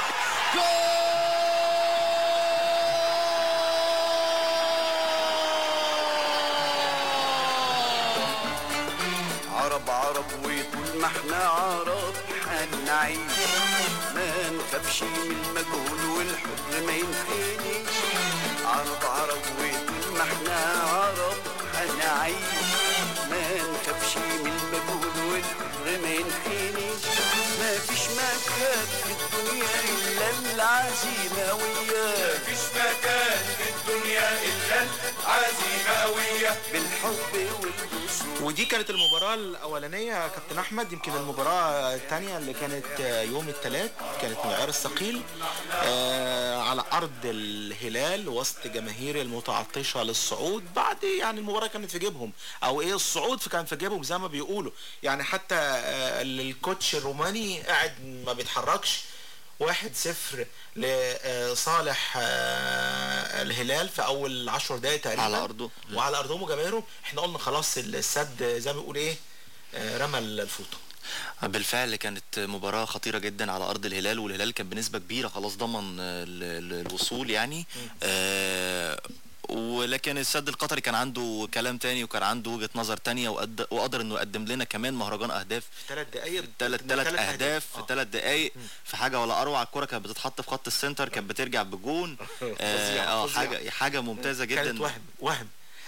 عرب عرب وطول ما احنا عرب حنعيش ما نخافش من المجهول والحب ما ينحنيش عرب عرب وطول ما احنا عرب حنعيش ما نخافش من المجهول والحب ما ينحنيش ما فيش مكان في الدنيا الا العزيمه وياه مفيش مكان في الدنيا إلا العزيماوية بالحب والوصول ودي كانت المباراة الأولانية يا كابتن أحمد يمكن المباراة الثانية اللي كانت آه، يوم الثلاث كانت معيار الثقيل آه، على أرض الهلال وسط جماهير المتعطشة للصعود بعد يعني المباراة كانت في جيبهم أو إيه الصعود كان في جيبهم زي ما بيقولوا يعني حتى آه، الكوتش الروماني قاعد ما بيتحركش واحد صفر لصالح آه، الهلال في اول 10 دقايق تقريبا على أرضه. وعلى ارضهم وجماهيره احنا قلنا خلاص السد زي ما بيقول ايه آه، رمى الفوطه بالفعل كانت مباراة خطيرة جدا على أرض الهلال والهلال كان بنسبة كبيرة خلاص ضمن ال- ال- الوصول يعني آه ولكن السد القطري كان عنده كلام تاني وكان عنده وجهة نظر تانية وقد- وقدر انه يقدم لنا كمان مهرجان اهداف ثلاث دقايق ثلاث من ثلاث تلات اهداف في آه. ثلاث دقائق في حاجه ولا اروع الكره كانت بتتحط في خط السنتر كانت بترجع بجون اه فظيع، آه، فظيع. حاجه حاجه ممتازه كانت جدا وهم وهم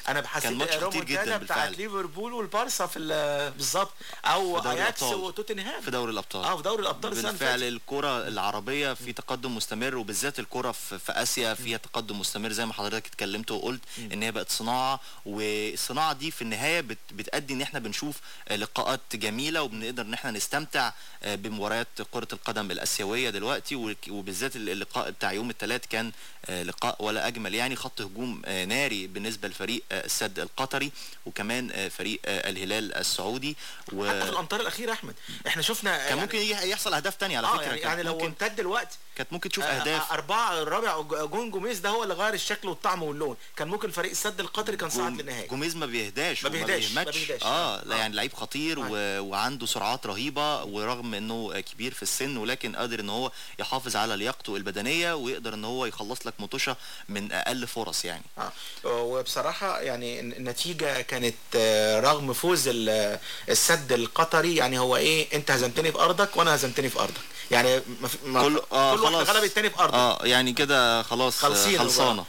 انا حسيت كان ماتش خطير الريمونتادا جدا بتاعت بالفعل ليفربول والبارسا في ال- بالظبط او في دوري اياكس الأبطال. وتوتنهام في دوري الابطال اه في دوري الابطال السنه اللي بالفعل فاتت. الكرة العربية في تقدم مستمر وبالذات الكرة في, في آسيا فيها تقدم مستمر زي ما حضرتك اتكلمت وقلت إن هي بقت صناعة والصناعة دي في النهاية بت بتأدي إن إحنا بنشوف آه، لقاءات جميلة وبنقدر إن إحنا نستمتع آه، بمباريات كرة القدم الآسيوية دلوقتي وك- وبالذات اللقاء بتاع يوم الثلاث كان آه، لقاء ولا أجمل يعني خط هجوم آه، ناري بالنسبة لفريق آه، السد القطري وكمان آه، فريق آه، الهلال السعودي و حتى في الامطار الاخيره احمد احنا شفنا كان ممكن يح- يحصل أهداف تانية على اه فكرة يعني, كان يعني لو ممكن امتد الوقت كانت ممكن تشوف آه، اهداف آه، أربعة الرابع جون جوميز ده هو اللي غير الشكل والطعم واللون كان ممكن فريق السد القطري كان صعد جوم- للنهائي جوميز ما بيهداش ما وما بيهداش، ما بيهمتش. بيهداش. اه لا يعني لعيب خطير و... وعنده سرعات رهيبه ورغم انه كبير في السن ولكن قادر ان هو يحافظ على لياقته البدنيه ويقدر ان هو يخلص لك مطوشه من اقل فرص يعني اه وبصراحة يعني النتيجة كانت آه، رغم فوز ال- السد القطري يعني هو ايه انت هزمتني في ارضك وانا هزمتني في ارضك يعني ما في- ما كل اه كل واحد خلاص غلب التاني في ارضه اه يعني كده خلاص آه، خلصين خلصانه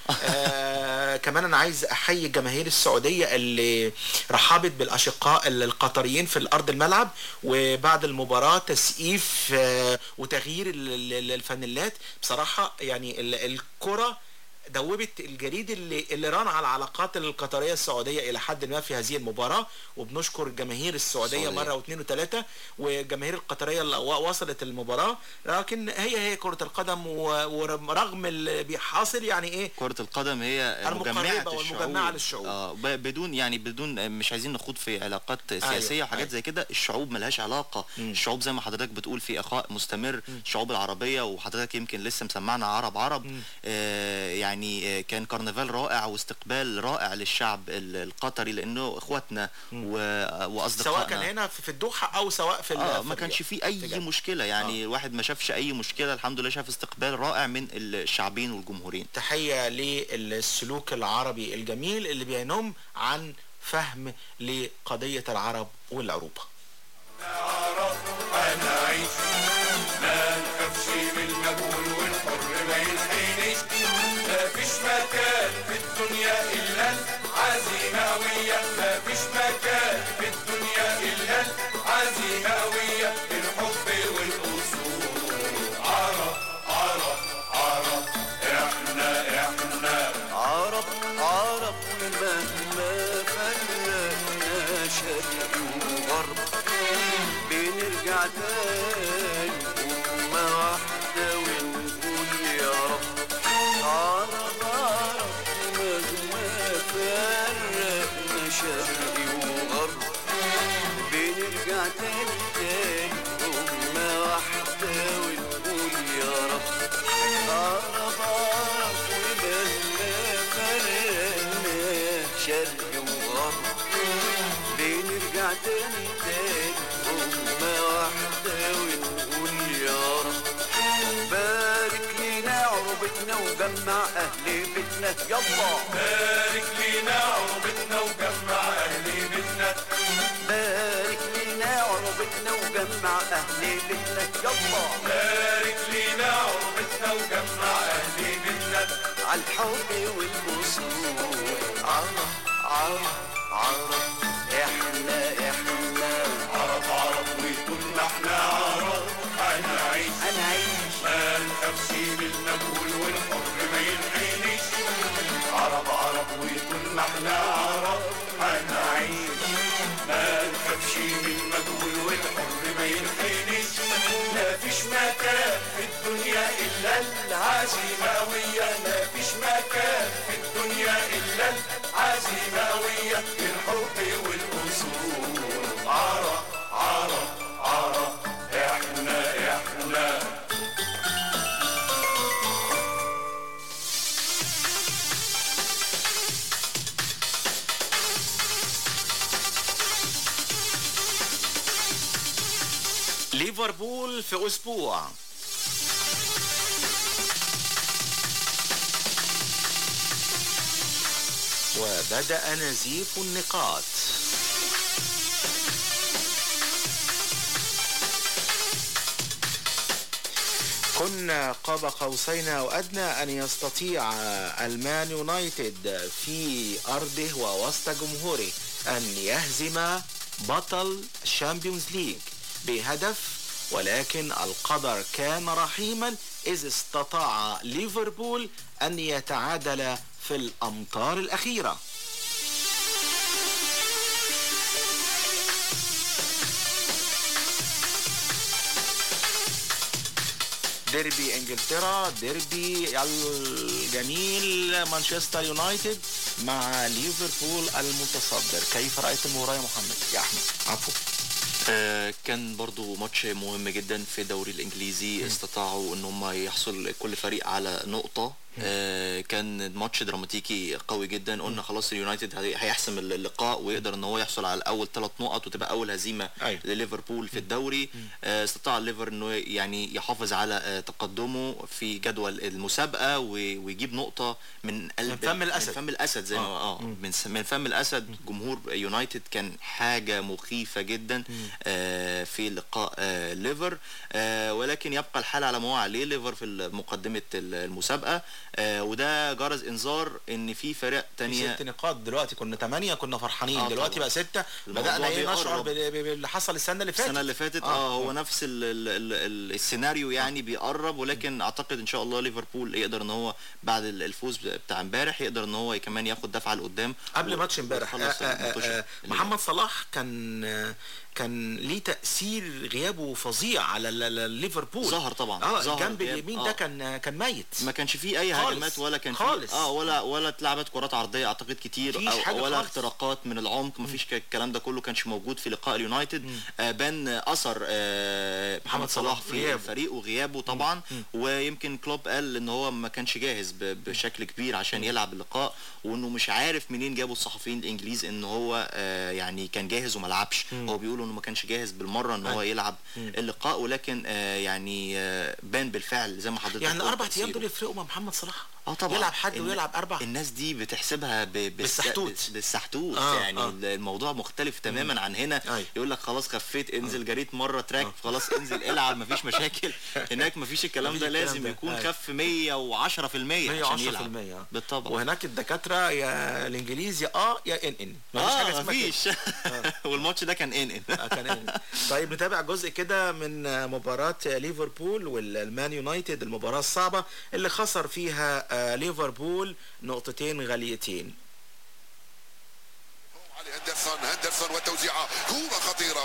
آه كمان انا عايز احيي الجماهير السعوديه اللي رحبت بالاشقاء القطريين في الارض الملعب وبعد المباراه تسقيف آه وتغيير ال- ال- الفانيلات بصراحه يعني ال- الكره دوبت الجريد اللي اللي ران على العلاقات القطريه السعوديه الى حد ما في هذه المباراه وبنشكر الجماهير السعوديه السعودية. مره واثنين وثلاثه والجماهير القطريه اللي و- وصلت المباراه لكن هي هي كره القدم و- ورغم اللي بيحاصل يعني ايه كرة القدم هي المقربة مجمعة والمجمعة الشعوب للشعوب. آه ب- بدون يعني بدون مش عايزين نخوض في علاقات سياسية أيوة، وحاجات أيوة. زي كده الشعوب ملهاش علاقة الشعوب زي ما حضرتك بتقول في اخاء مستمر الشعوب العربية وحضرتك يمكن لسه مسمعنا عرب عرب آه يعني آه كان كرنفال رائع واستقبال رائع للشعب ال- القطري لانه اخواتنا و- واصدقائنا سواء كان هنا في في الدوحه او سواء في ال- اه في ما ال- كانش فيه اي بجد. مشكله يعني الواحد ما شافش اي مشكله الحمد لله شاف استقبال رائع من الشعبين والجمهورين تحيه للسلوك العربي الجميل اللي بينم عن فهم لقضيه العرب والعروبه هنعيش ما نخافش من المجهول والحر ما ينحنيش مفيش مكان في الدنيا الا العزيمة قوية مفيش مكان في الدنيا الا العزيمة قوية الحب والاصول عرب عرب عرب احنا احنا عرب عرب مهما فرقنا شرق وغرب بنرجع تاني أمة واحدة ونقول يا رب عرب عرب مهما فرقنا شرق وغرب بنرجع تاني تاني أمة واحدة ونقول يا رب عرب عرب ومهما فرقنا شرق وغرب بنرجع تاني تاني أمة واحدة ونقول يا رب بارك لينا عربتنا وجمع أهل بيتنا يلا بارك لينا عربتنا وجمع أهل بيتنا بارك لينا عربتنا وجمع أهل بيتنا يلا بارك لينا عربتنا وجمع أهل بيتنا عالحب والوصول عرب عرب عرب احنا احنا عرب عرب وطول ما احنا عرب هنعيش هنعيش ما نخافش من المجهول والحر ما ينحنيش عرب عرب وطول ما احنا عرب هنعيش ما نخافش من المجهول والحر ما ينحنيش مفيش مكان في الدنيا الا العزيمة قوية مفيش مكان في الدنيا الا العزيمة قوية الحب والاصول عرب عرب عرب احنا احنا ليفربول في اسبوع وبدأ نزيف النقاط كنا قاب قوسين أو أدنى أن يستطيع المان يونايتد في أرضه ووسط جمهوره أن يهزم بطل الشامبيونز ليج بهدف ولكن القدر كان رحيما إذ استطاع ليفربول أن يتعادل في الأمتار الأخيرة ديربي انجلترا ديربي الجميل مانشستر يونايتد مع ليفربول المتصدر كيف رأيت المباراة يا محمد يا أحمد عفوا آه، كان برضو ماتش مهم جدا في الدوري الانجليزي استطاعوا ان هم يحصل كل فريق على نقطة آه، كان ماتش دراماتيكي قوي جدا قلنا خلاص اليونايتد هي- هيحسم اللقاء ويقدر ان هو يحصل على اول ثلاث نقط وتبقى اول هزيمة أيوة. لليفربول في الدوري آه، استطاع الليفر انه يعني يحافظ على آه، تقدمه في جدول المسابقة و- ويجيب نقطة من قلب من فم الأسد. من فم الاسد زي ما آه. اه من س- من فم الاسد جمهور يونايتد كان حاجه مخيفه جدا آه في لقاء آه ليفر آه ولكن يبقى الحال على ما هو عليه ليفر في مقدمه المسابقه آه وده جرس انذار ان في فرق في تانية ست نقاط دلوقتي كنا ثمانية كنا فرحانين آه دلوقتي طبعا. بقى ستة الموضوع بدأنا ايه نشعر بيقرب. بال- بال- باللي حصل السنة اللي فاتت السنه اللي فاتت اه, هو نفس ال ال ال ال السيناريو يعني بيقرب ولكن اعتقد ان شاء الله ليفربول يقدر ان هو بعد ال- الفوز بتاع امبارح يقدر ان هو كمان ياخد دفعه لقدام قبل و- ماتش امبارح ويخلص آه، آه، الماتش آه، اللي محمد صلاح كان آه، كان ليه تأثير غيابه فظيع على ال- ال- ليفربول ظهر طبعا اه ظهر الجنب غياب. اليمين آه. ده كان كان ميت ما كانش فيه اي خالص. هجمات ولا كان خالص. فيه اه ولا ولا اتلعبت كرات عرضيه اعتقد كتير مفيش أو حاجة ولا خالص. اختراقات من العمق مفيش ك- الكلام ده كله كانش موجود في لقاء اليونايتد آه بان اثر آه محمد صلاح في غيابه. الفريق وغيابه طبعا ويمكن كلوب قال ان هو ما كانش جاهز ب- بشكل كبير عشان يلعب اللقاء وانه مش عارف منين جابوا الصحفيين الانجليز ان هو آه يعني كان جاهز وما لعبش مم. هو بيقولوا انه ما كانش جاهز بالمره ان هو أيوة. يلعب مم. اللقاء ولكن آه يعني آه بان بالفعل زي ما حضرتك يعني قلت اربع ايام تأثيره. دول يفرقوا مع محمد صلاح اه طبعا يلعب حد الن- ويلعب اربع الناس دي بتحسبها ب... بالس- بالسحتوت. بس- بالسحتوت آه، يعني آه. الموضوع مختلف تماما عن هنا أيوة. يقول لك خلاص خفيت انزل جريت مره تراك خلاص انزل العب مفيش مشاكل هناك مفيش الكلام مفيش ده الكلام لازم ده. يكون أيوة. خف 110% عشان 110% يلعب آه. بالطبع وهناك الدكاترة يا الانجليزي اه يا ان ان مفيش حاجة اه اسمها كده. مفيش والماتش ده كان ان ان آه، كان إن. طيب نتابع جزء كده من آه، مباراة آه، ليفربول والمان يونايتد المباراة الصعبة اللي خسر فيها آه، ليفربول نقطتين غاليتين علي هندرسون هندرسون والتوزيعة كورة خطيرة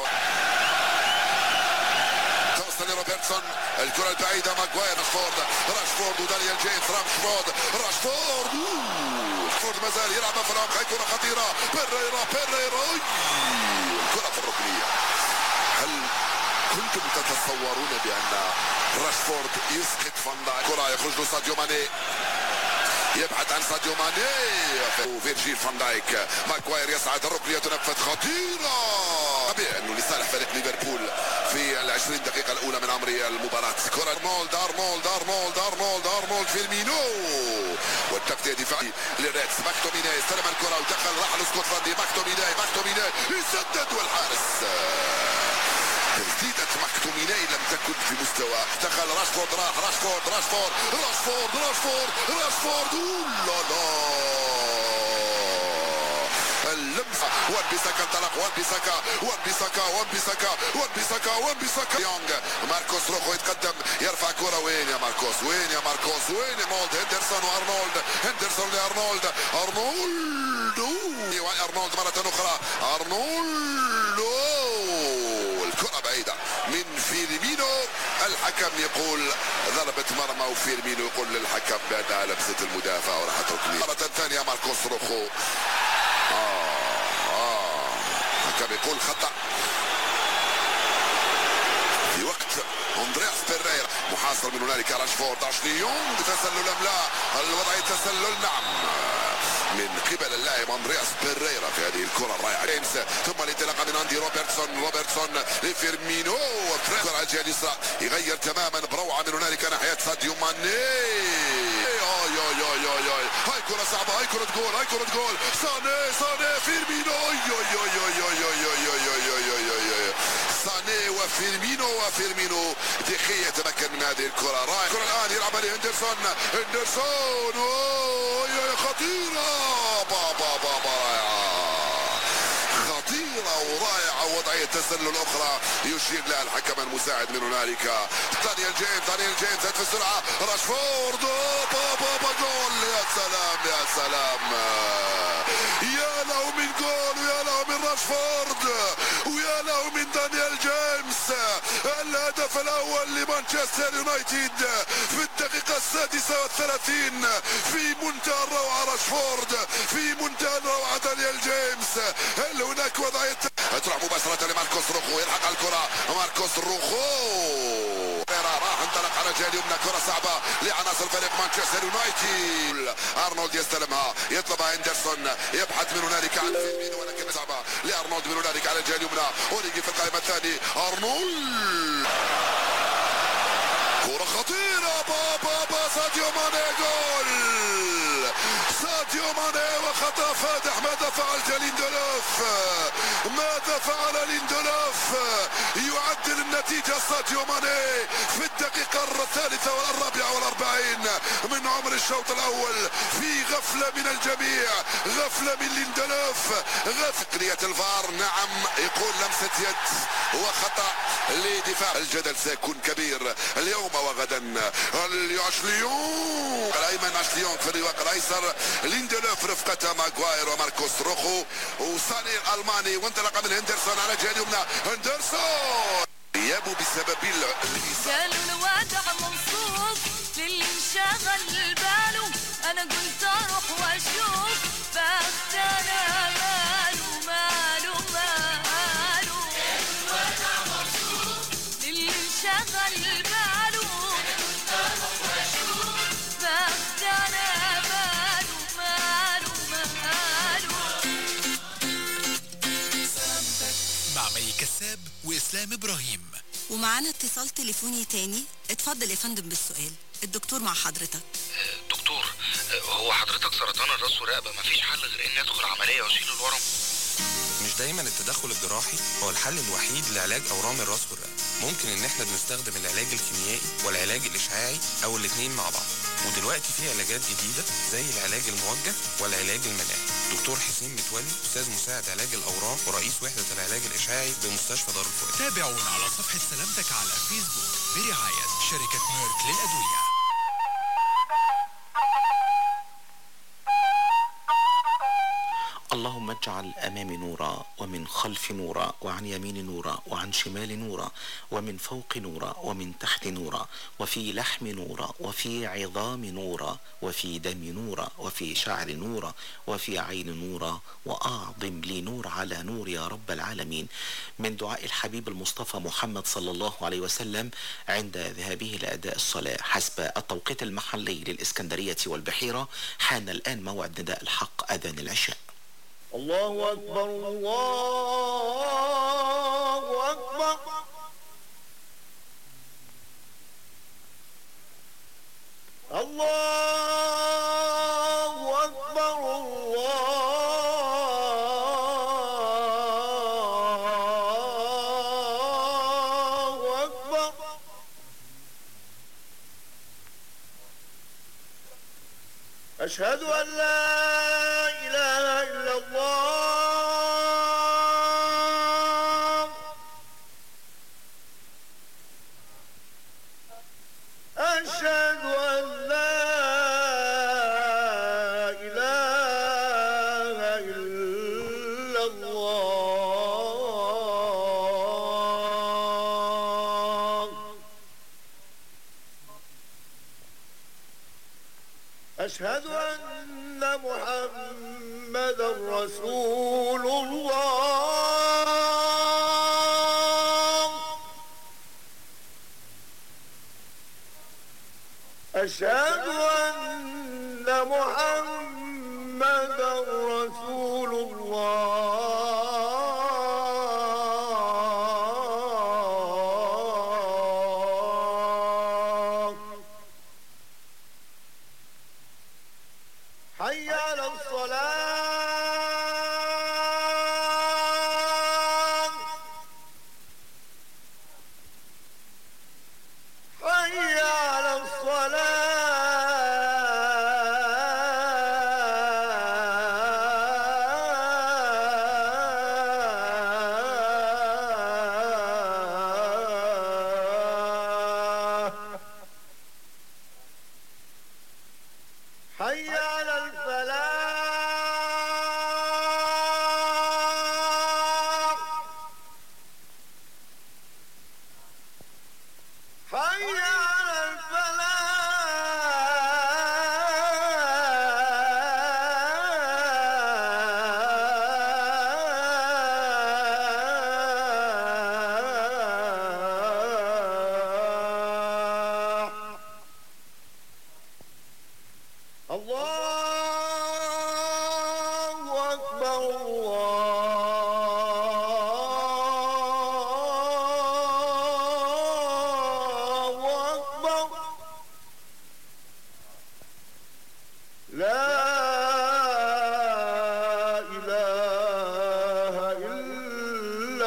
توصل لروبرتسون الكرة البعيدة ماجواير راشفورد راشفورد ودانيال جيمس راشفورد راشفورد أوه. راشفورد ما زال يلعب في العمق هاي كرة خطيرة بيريرا بيريرا أوي. الكرة في الركنية هل كنتم تتصورون بأن راشفورد يسقط فان دايك كرة يخرج له ساديو ماني يبحث عن ساديو ماني وفيرجيل فان دايك ماكواير يسعد الركنية تنفذ خطيرة طبيعي انه لصالح فريق ليفربول في العشرين دقيقة الأولى من عمر المباراة كرة أرنولد أرنولد أرنولد أرنولد أرنولد فيرمينو والتغطية دفاعي للريدز ماكتوميني استلم الكرة ودخل راح لسكوتلاندي ماكتوميني ماكتوميني يسدد والحارس تسديدة مكتوميني لم تكن في مستوى دخل راشفورد راح راشفورد راشفورد راشفورد راشفورد راشفورد أوه لا لا اللمسة وان بيساكا انطلق وان بيساكا وان بيساكا وان بيساكا وان بيساكا وان بيساكا يونغ ماركوس روخو يتقدم يرفع كرة وين يا ماركوس وين يا ماركوس وين يا مولد هندرسون وارنولد هندرسون لارنولد ارنولد أوه. ارنولد مرة اخرى ارنولد أوه. الكرة بعيدة من فيرمينو الحكم يقول ضربة مرمى وفيرمينو يقول للحكم بأنها لمسة المدافع وراحت ركنية مرة ثانية ماركوس روخو آه آه الحكم يقول خطأ في وقت اندرياس بيريرا محاصر من هنالك راشفورد اشلي يونغ تسلل ام لا الوضع تسلل نعم من قبل اللاعب اندرياس بيريرا في هذه الكرة الرائعة جيمس ثم الانطلاقة من عندي روبرتسون روبرتسون لفيرمينو الكرة على الجهة اليسرى يغير تماما بروعة من هنالك ناحية ساديو ماني آي آي آي آي آي هاي كرة صعبة هاي كرة جول هاي كرة جول ساني ساني فيرمينو آي آي آي آي آي آي آي آي آي آي آي آي ساني فيرمينو وفيرمينو دخية يتمكن من هذه الكرة رائع الكرة الآن يلعب عليه هندرسون هندرسون أوه، يا خطيرة بابا بابا رائعة خطيرة ورائعة وضعية تسلل أخرى يشير لها الحكم المساعد من هنالك دانيال جيمس دانيال جيمس في السرعة راشفورد أوبا بابا جول يا سلام يا سلام يا له من جول ويا له من راشفورد ويا له من دانيال جيمس الهدف الأول لمانشستر يونايتد في الدقيقة السادسة والثلاثين في منتهى الروعة راشفورد في منتهى الروعة دانيال جيمس هل هناك وضعية تروح مباشرة لماركوس روخو يلحق على الكرة ماركوس روخو راح انطلق على الجهة اليمنى كرة صعبة لعناصر فريق مانشستر يونايتد ارنولد يستلمها يطلبها اندرسون يبحث من هنالك عن فيرمينو ولكن صعبة لارنولد من هنالك على الجهة اليمنى اوريجي في القائمة الثاني ارنولد كرة خطيرة بابا با ساديو ماني جول ساديو ماني وخطأ فادح ماذا فعل ليندلوف ماذا فعل ليندلوف يعدل النتيجة ساديو ماني في الدقيقة الثالثة والرابعة والأربعين من عمر الشوط الأول في غفلة من الجميع غفلة من ليندلوف غفلة تقنية الفار نعم يقول لمسة يد وخطأ لدفاع الجدل سيكون كبير اليوم وغدا الاشليون الايمن اشليون في الرواق الايسر ليندلوف رفقة ماغواير وماركوس روخو وصاني الالماني وانطلق من هندرسون على الجهه اليمنى هندرسون غيابه بسبب ال- قالوا الوادع منصوص للي انشغل باله انا قلت اروح واشوف بس انا ماله ماله ماله الوادع منصوص للي انشغل باله انا قلت اروح واشوف بس انا ماله ماله ماله مع مي كساب وإسلام إبراهيم ومعانا اتصال تليفوني تاني اتفضل يا فندم بالسؤال الدكتور مع حضرتك دكتور هو حضرتك سرطان الراس والرقبه مفيش حل غير اني ادخل عمليه واشيل الورم مش دايما التدخل الجراحي هو الحل الوحيد لعلاج اورام الراس والرقبه ممكن ان احنا بنستخدم العلاج الكيميائي والعلاج الاشعاعي او الاتنين مع بعض ودلوقتي في علاجات جديده زي العلاج الموجه والعلاج المناعي دكتور حسين متولي استاذ مساعد علاج الاورام ورئيس وحده العلاج الاشعاعي بمستشفى دار الفؤاد تابعونا على صفحة سلامتك على فيسبوك برعاية شركة ميرك للأدوية اللهم اجعل امامي نورا ومن خلف نورا وعن يمين نورا وعن شمال نورا ومن فوق نورا ومن تحت نورا وفي لحم نورا وفي عظام نورا وفي دم نورا وفي شعر نورا وفي عين نورا واعظم لي نور على نور يا رب العالمين من دعاء الحبيب المصطفى محمد صلى الله عليه وسلم عند ذهابه لاداء الصلاه حسب التوقيت المحلي للاسكندريه والبحيره حان الان موعد نداء الحق اذان العشاء الله أكبر الله أكبر الله أكبر الله أكبر أشهد أن لا إله إلا الله أشهد أن لا إله إلا الله أشهد أن محمدا رسول الله أشهد أن محمدا رسول الله حي على الصلاة إلا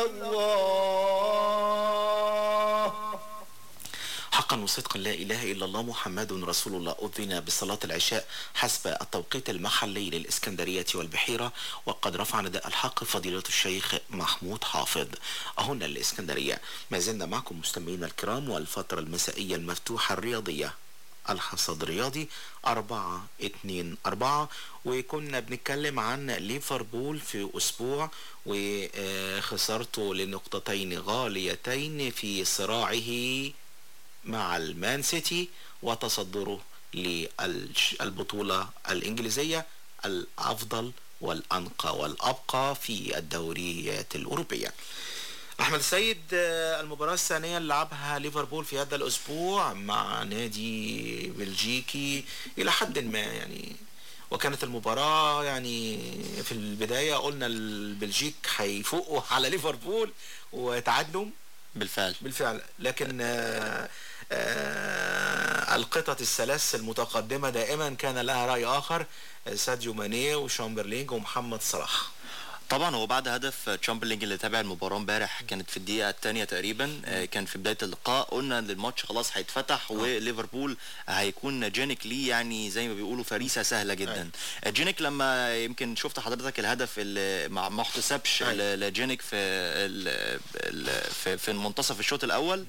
الله حقا وصدقا لا إله إلا الله محمد رسول الله أذن بصلاة العشاء حسب التوقيت المحلي للإسكندرية والبحيرة وقد رفع نداء الحق فضيلة الشيخ محمود حافظ هنا الإسكندرية ما زلنا معكم مستمعينا الكرام والفترة المسائية المفتوحة الرياضية الحصاد الرياضي أربعة اتنين أربعة وكنا بنتكلم عن ليفربول في أسبوع وخسرته لنقطتين غاليتين في صراعه مع المان سيتي وتصدره للبطولة الإنجليزية الأفضل والأنقى والأبقى في الدوريات الأوروبية أحمد السيد آه، المباراة الثانية اللي لعبها ليفربول في هذا الأسبوع مع نادي بلجيكي إلى حد ما يعني وكانت المباراة يعني في البداية قلنا البلجيك هيفوقوا على ليفربول وتعادلوا بالفعل بالفعل لكن آه، آه، القطط الثلاث المتقدمة دائما كان لها رأي آخر آه، ساديو ماني وشامبرلينج ومحمد صلاح طبعا هو بعد هدف تشامبرلينج اللي تابع المباراه امبارح كانت في الدقيقه الثانيه تقريبا آه، كان في بدايه اللقاء قلنا ان الماتش خلاص هيتفتح وليفربول هيكون جينيك ليه يعني زي ما بيقولوا فريسه سهله جدا آه، جينيك لما يمكن شفت حضرتك الهدف اللي ما ما احتسبش ل- لجينيك في ال- ال- في في منتصف الشوط الاول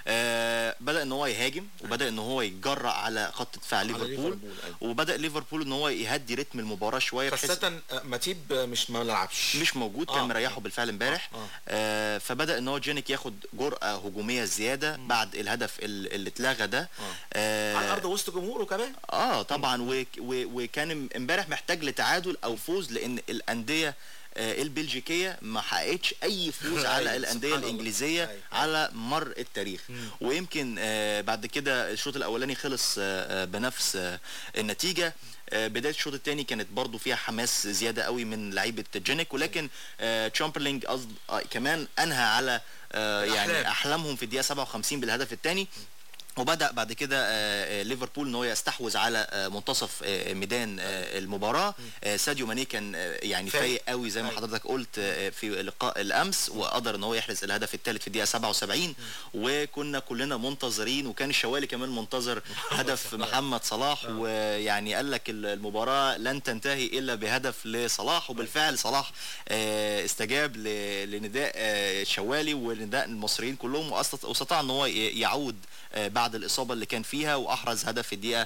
آه، بدا ان هو يهاجم وبدا ان هو يتجرأ على خط دفاع ليفربول ليفربول، أيوة. وبدا ليفربول ان هو يهدي رتم المباراه شويه بحيث خاصة آه، ماتيب آه، مش ما لعبش مش موجود كان آه. مريحه بالفعل امبارح آه. آه فبدا ان هو جينيك ياخد جرأه هجوميه زياده بعد الهدف ال- اللي اتلغى ده آه على الأرض وسط جمهوره كمان اه طبعا و- و- وكان امبارح محتاج لتعادل او فوز لان الانديه آه، البلجيكيه ما حققتش اي فوز أيوة، على الانديه سبحان الله. الانجليزيه على مر التاريخ ويمكن آه، بعد كده الشوط الاولاني خلص آه، آه، بنفس آه، النتيجه آه، بدايه الشوط الثاني كانت برضو فيها حماس زياده قوي من لعيبه جينيك ولكن آه، تشامبرلينج قصد آه، كمان انهى على آه، يعني الأحلام. احلامهم في الدقيقه 57 بالهدف الثاني وبدا بعد كده آه، آه، ليفربول ان هو يستحوذ على آه، منتصف آه، ميدان آه، المباراه آه، ساديو ماني كان آه، يعني فايق. فايق قوي زي ما حضرتك قلت آه، في لقاء الامس وقدر ان هو يحرز الهدف الثالث في الدقيقه 77 وكنا كلنا منتظرين وكان الشوالي كمان منتظر هدف محمد صلاح ويعني قال لك المباراه لن تنتهي الا بهدف لصلاح وبالفعل صلاح آه، استجاب ل- لنداء آه، الشوالي ونداء المصريين كلهم وأست- واستطاع ان هو ي- يعود آه، بعد الاصابه اللي كان فيها واحرز هدف في الدقيقه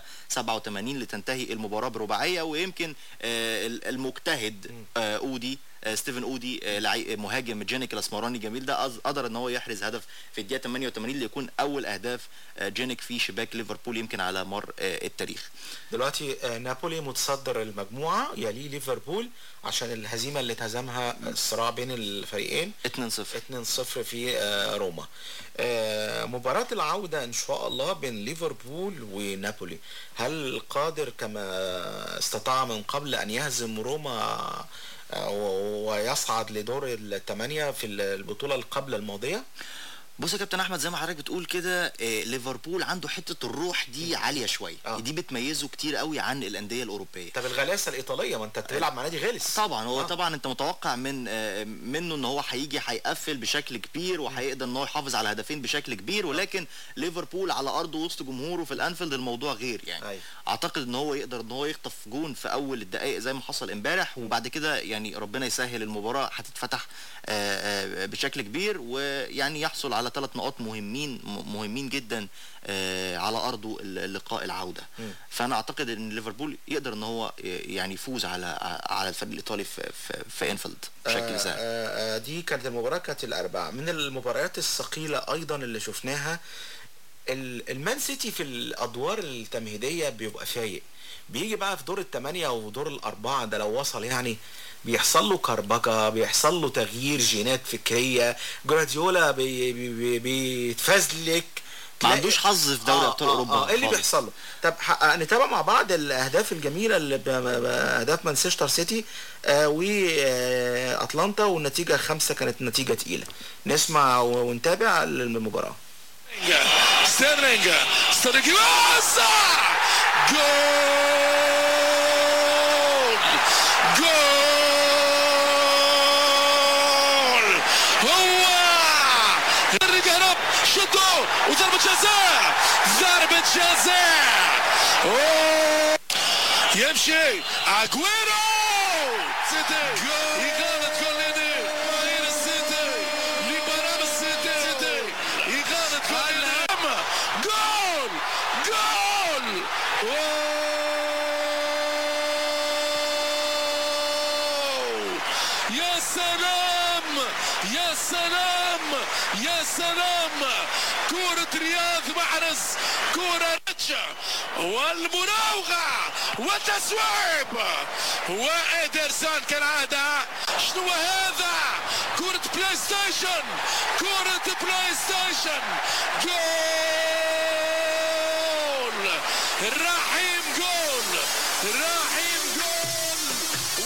87 لتنتهي المباراه برباعيه ويمكن آه، ال- المجتهد آه، اودي آه، ستيفن اودي آه، لعي- مهاجم جينيك الاسمراني الجميل ده قص- قدر ان هو يحرز هدف في الدقيقه 88 ليكون اول اهداف آه، جينيك في شباك ليفربول يمكن على مر آه، التاريخ دلوقتي آه، نابولي متصدر المجموعة يليه ليفربول عشان الهزيمة اللي اتهزمها الصراع بين الفريقين 2-0 2-0 في آه، روما آه، مباراة العودة إن شاء الله بين ليفربول ونابولي هل قادر كما استطاع من قبل أن يهزم روما آه، و- ويصعد لدور الثمانية في البطولة القبل الماضية؟ بص يا كابتن احمد زي ما حضرتك بتقول كده آه، ليفربول عنده حته الروح دي عاليه شويه دي بتميزه كتير قوي عن الانديه الاوروبيه طب الغلاسة الإيطالية ما أنت بتلعب مع نادي غلس طبعا هو آه. طبعا انت متوقع من آه، منه ان هو هيجي هيقفل بشكل كبير وهيقدر ان هو يحافظ على هدفين بشكل كبير ولكن ليفربول على ارضه وسط جمهوره في الانفيلد الموضوع غير يعني أيوة. اعتقد ان هو يقدر ان هو يخطف جون في اول الدقائق زي ما حصل امبارح وبعد كده يعني ربنا يسهل المباراه هتتفتح آه، آه، بشكل كبير ويعني يحصل على ثلاث نقاط مهمين م- مهمين جدا آه، على ارضه اللقاء العوده فانا اعتقد ان ليفربول يقدر ان هو ي- يعني يفوز على على الفريق الايطالي في في, في انفيلد بشكل آه، سهل آه، آه، دي كانت المباراة كانت الأربعة من المباريات الثقيلة أيضا اللي شفناها ال- المان سيتي في الأدوار التمهيدية بيبقى فايق بيجي بقى في دور الثمانية ودور الأربعة ده لو وصل يعني بيحصل له كربكة بيحصل له تغيير جينات فكرية جراديولا بي بي بي بيتفزلك ما تلاقي- عندوش حظ في دوري أبطال أوروبا آه ايه اللي خالص. بيحصل له طب ح- نتابع مع بعض الاهداف الجميله اللي ب- ب- اهداف مانشستر سيتي آه واتلانتا والنتيجه خمسه كانت نتيجه تقيله نسمع و- ونتابع المباراه ستيرلينج ستيرلينج واسع جول جول هو هنري بيهرب شوتو وضربة جزاء ضربة جزاء أوه. يمشي اجويرو سيتي إقامة جول ليدي مهير السيتي لبرام السيتي سيتي إقامة جول ليدي جول جول أوه. يا سلام يا سلام يا سلام كرة رياض محرز كرة رجع والمراوغة والتسويب وإيدرسون كالعادة شنو هذا كرة بلاي ستيشن كرة بلاي ستيشن جول رحيم جول رحيم جول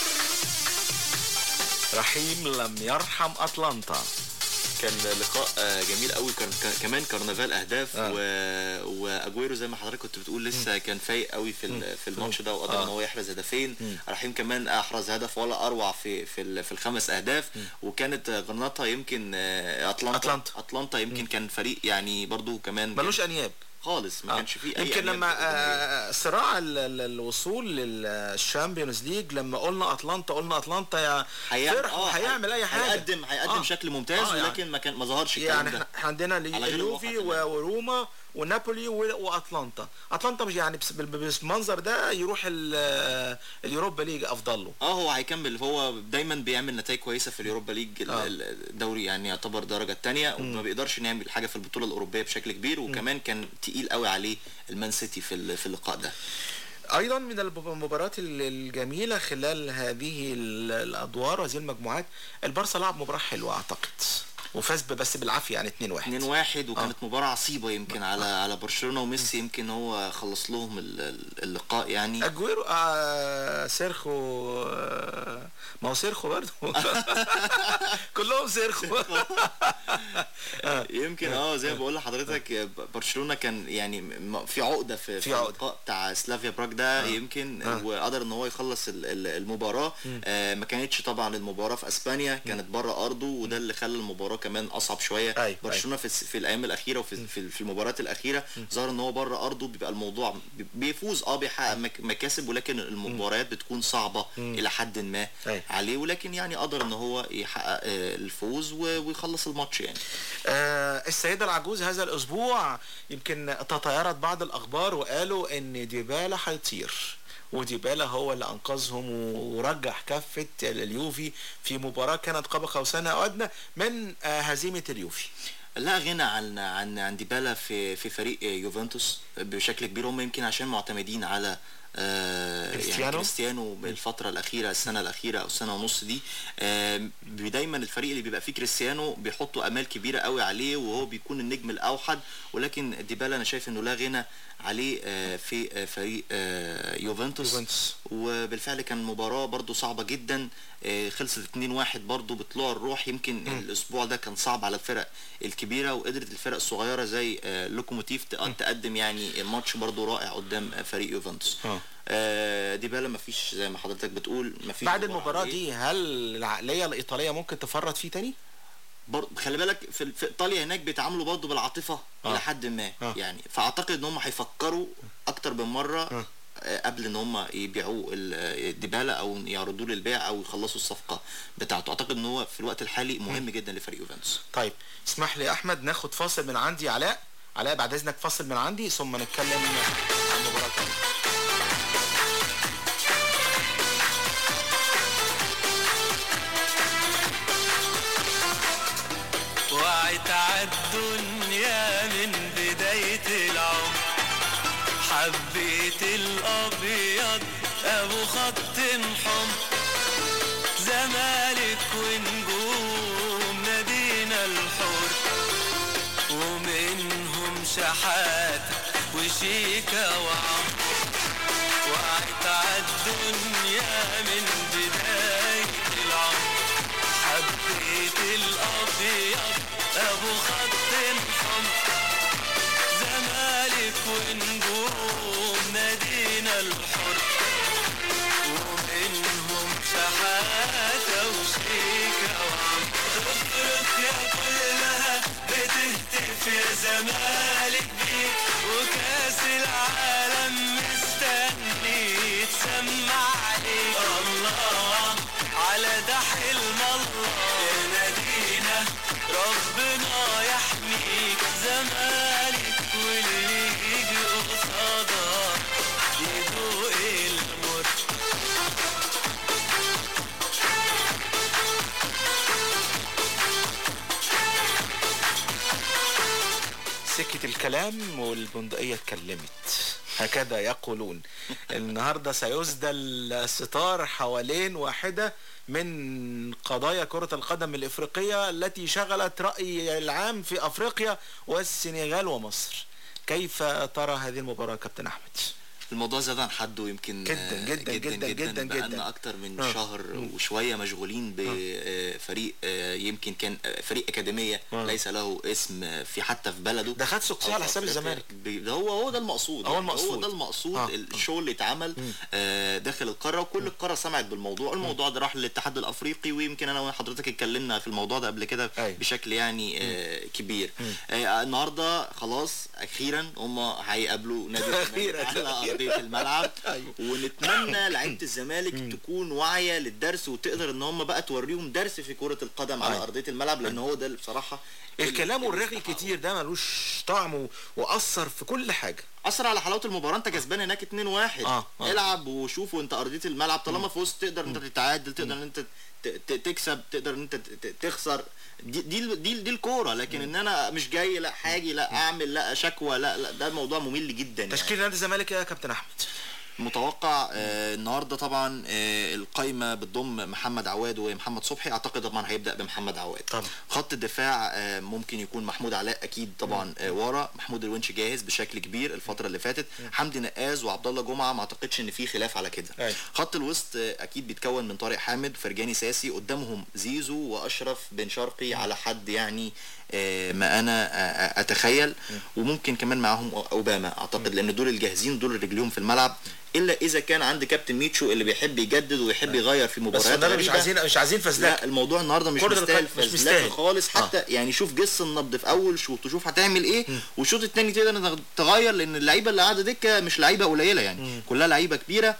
رحيم لم يرحم أطلانتا كان لقاء آه، جميل قوي كان كان- كمان كرنفال اهداف آه. و... واجويرو زي ما حضرتك كنت بتقول لسه كان فايق قوي في ال- في الماتش ده وقدر آه. ان هو يحرز هدفين مم. رحيم كمان احرز هدف ولا اروع في في ال- في الخمس اهداف وكانت آه، غرناطه يمكن آه، اتلانتا أتلانتا. اتلانتا يمكن كان فريق يعني برضو كمان ملوش أنياب خالص ما كانش فيه اي يمكن أنياب لما جماهيرية. آه، صراع ال- ال- الوصول للشامبيونز ليج لما قلنا اتلانتا قلنا اتلانتا يا هيعمل- فرح آه، وهيعمل اي حاجه هيقدم هيقدم آه. شكل ممتاز آه، يعني- ولكن ما كان ما ظهرش الكلام يعني ده احنا إحنا عندنا لي- على غير اليوفي الواقع و- وروما ونابولي و- واتلانتا اتلانتا مش يعني بس- بال- بالمنظر ده يروح ال- اليوروبا ليج افضل له اه هو هيكمل هو دايما بيعمل نتائج كويسه في اليوروبا ليج ال- آه. ال- الدوري يعني يعتبر درجه الثانيه مم. وما بيقدرش يعمل حاجه في البطوله الاوروبيه بشكل كبير وكمان كان تقيل قوي عليه المان سيتي في ال- في اللقاء ده ايضا من الب- المباريات ال- الجميله خلال هذه ال- الادوار وهذه المجموعات البارسا لعب مباراه حلوه اعتقد وفاز ب- بس بالعافيه يعني 2-1 2 1 وكانت مباراه عصيبه يمكن على على برشلونه وميسي يمكن هو خلص لهم ال- ال- اللقاء يعني اجويرو آه سيرخو آه ما هو سيرخو برضه كلهم سيرخو يمكن اه زي ما بقول لحضرتك برشلونه كان يعني م- في عقده في, في عقدة. اللقاء بتاع سلافيا براج ده آه. يمكن آه. وقدر ان هو يخلص ال- ال- المباراه مم. آه ما كانتش طبعا المباراه في اسبانيا كانت بره ارضه وده اللي خلى المباراه كمان اصعب شويه أيوة، برشلونه في, الس- في الايام الاخيره وفي في, في المباريات الاخيره ظهر ان هو بره ارضه بيبقى الموضوع بي- بيفوز اه بيحقق مك- مكاسب ولكن المباريات بتكون صعبه مم. الى حد ما أيوة. عليه ولكن يعني قدر ان هو يحقق آه، الفوز و- ويخلص الماتش يعني آه السيدة العجوز هذا الأسبوع يمكن تطايرت بعض الأخبار وقالوا إن ديبالا هيطير وديبالا هو اللي أنقذهم ورجح كفة اليوفي في مباراة كانت قاب قوسين أو أدنى من آه هزيمة اليوفي لا غنى عن عن عن ديبالا في في فريق يوفنتوس بشكل كبير هم يمكن عشان معتمدين على آه يعني كريستيانو؟ كريستيانو بالفتره الاخيره السنه الاخيره او السنه ونص دي آه دايما الفريق اللي بيبقى فيه كريستيانو بيحطوا امال كبيره قوي عليه وهو بيكون النجم الاوحد ولكن ديبالا انا شايف انه لا غنى عليه آه في آه فريق آه يوفنتوس يوفنتوس. وبالفعل كان مباراة برضو صعبة جدا آه، خلصت 2-1 برضو بطلوع الروح يمكن الاسبوع ده كان صعب على الفرق الكبيرة وقدرت الفرق الصغيرة زي آه، لوكوموتيف ت- تقدم يعني ماتش برضو رائع قدام آه، فريق يوفنتوس آه. آه، ديبالا مفيش زي ما حضرتك بتقول مفيش بعد مباراة المباراة عليه. دي هل العقلية الإيطالية ممكن تفرط فيه تاني؟ بر... خلي بالك في, في ايطاليا هناك بيتعاملوا برضه بالعاطفه آه. الى حد ما آه. يعني فاعتقد ان هم هيفكروا اكتر من مره آه، قبل ان هم يبيعوه ال- ديبالا او يعرضوه للبيع او يخلصوا الصفقه بتاعته اعتقد ان هو في الوقت الحالي مهم جدا لفريق يوفنتوس طيب اسمح لي يا أحمد ناخد فاصل من عندي علاء علاء بعد إذنك فاصل من عندي ثم نتكلم عن مباراة تانية وعيت عالدنيا من بداية العمر حبيت الأبيض أبو خط حمر زمالك ونجوم نادينا الحر ومنهم شحات وشيكا وعمر وعيت عالدنيا من بداية العمر حبيت الأبيض أبو خط حمر زمالك ونجوم نادينا الحر ومنهم شحاتة وشيكة وعم تصرخ يا كلها سكت الكلام والبندقية اتكلمت هكذا يقولون النهاردة سيسدى الستار حوالين واحدة من قضايا كرة القدم الإفريقية التي شغلت رأي العام في أفريقيا والسنغال ومصر كيف ترى هذه المباراة كابتن أحمد؟ الموضوع زاد عن حده يمكن جدا آه، جدا جدا جدا بقالنا جدا. اكتر من آه. شهر مم. وشويه مشغولين بفريق يمكن كان آه، فريق اكاديميه آه. ليس له اسم آه، في حتى في بلده ده خد سكسي أو على في حساب أفريقيا. الزمالك. ب- ده هو هو ده المقصود هو يعني المقصود. هو ده المقصود آه. الشغل اللي اتعمل آه، داخل القاره وكل القاره سمعت بالموضوع الموضوع ده راح للاتحاد الافريقي ويمكن انا وحضرتك اتكلمنا في الموضوع ده قبل كده بشكل يعني آه، كبير آه، النهارده خلاص اخيرا هم هيقابلوا نادي الزمالك أخيراً، على أخيراً. ارضيه الملعب ونتمنى لعيبه الزمالك تكون واعيه للدرس وتقدر ان هم بقى توريهم درس في كره القدم على أيوة. ارضيه الملعب لان هو ده بصراحه الكلام والرغي كتير ده ملوش طعم و- وأثر في كل حاجة اثر على حلاوه المباراه انت كسبان هناك 2-1 آه، آه. العب وشوف وانت ارضيه الملعب طالما فزت تقدر انت تتعادل تقدر ان انت ت- ت- تكسب تقدر ان انت ت- ت- تخسر دي دي دي, دي الكوره لكن ان انا مش جاي لا حاجي لا اعمل لا شكوى لا لا ده موضوع ممل جدا يعني. تشكيل نادي الزمالك يا كابتن أحمد متوقع آه النهارده طبعا آه القايمه بتضم محمد عواد ومحمد صبحي اعتقد طبعا هيبدا بمحمد عواد طبعا خط الدفاع آه ممكن يكون محمود علاء اكيد طبعا آه ورا محمود الونش جاهز بشكل كبير الفتره اللي فاتت حمدي نقاز وعبد الله جمعه ما اعتقدش ان في خلاف على كده أيوة. خط الوسط آه اكيد بيتكون من طارق حامد وفرجاني ساسي قدامهم زيزو واشرف بن شرقي على حد يعني آه ما انا آه اتخيل وممكن كمان معاهم اوباما اعتقد لان دول الجاهزين دول اللي رجليهم في الملعب الا اذا كان عند كابتن ميتشو اللي بيحب يجدد ويحب يغير في بس مباريات النهارده مش غريبة. عايزين مش عايزين فزلكه لا الموضوع النهارده مش كرة مستاهل القدم مش فزلكه مستاهل. خالص حتى آه. يعني شوف جس النبض في اول شوط وشوف هتعمل ايه والشوط الثاني تقدر إنك تغير لان اللعيبه اللي قاعده دكه مش لعيبه قليله يعني كلها لعيبه كبيره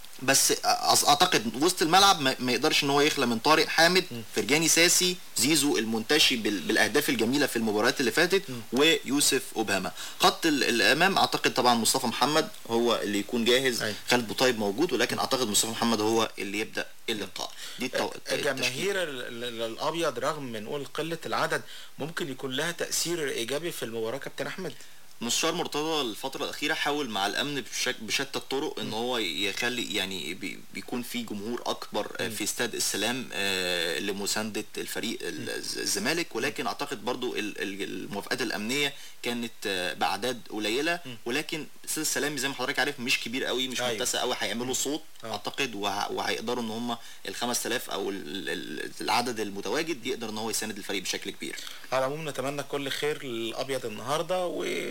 بس أعتقد اعتقد وسط الملعب ما ما يقدرش ان هو يخلى من طارق حامد فرجاني ساسي زيزو المنتشي بال- بالاهداف الجميله في المباريات اللي فاتت ويوسف اوباما خط ال- الامام اعتقد طبعا مصطفى محمد هو اللي يكون جاهز خالد بوطيب موجود ولكن اعتقد مصطفى محمد هو اللي يبدا اللقاء دي التو... التشكيل. جماهير ال- ال- الابيض رغم من نقول قله العدد ممكن يكون لها تاثير ايجابي في المباراه كابتن احمد مستشار مرتضى الفترة الأخيرة حاول مع الأمن بشك بشتى الطرق إن هو يخلي يعني بي بيكون في جمهور أكبر آه، في استاد السلام آه، لمساندة الفريق ال- الز- الزمالك ولكن أعتقد برضو ال- ال- الموافقات الأمنية كانت آه، بأعداد قليلة ولكن استاد السلام زي ما حضرتك عارف مش كبير قوي مش أيوة. متسع قوي هيعملوا صوت أعتقد وه- وهيقدروا إن هم ال 5000 أو ال- ال- العدد المتواجد يقدر إن هو يساند الفريق بشكل كبير. على العموم نتمنى كل خير للابيض النهارده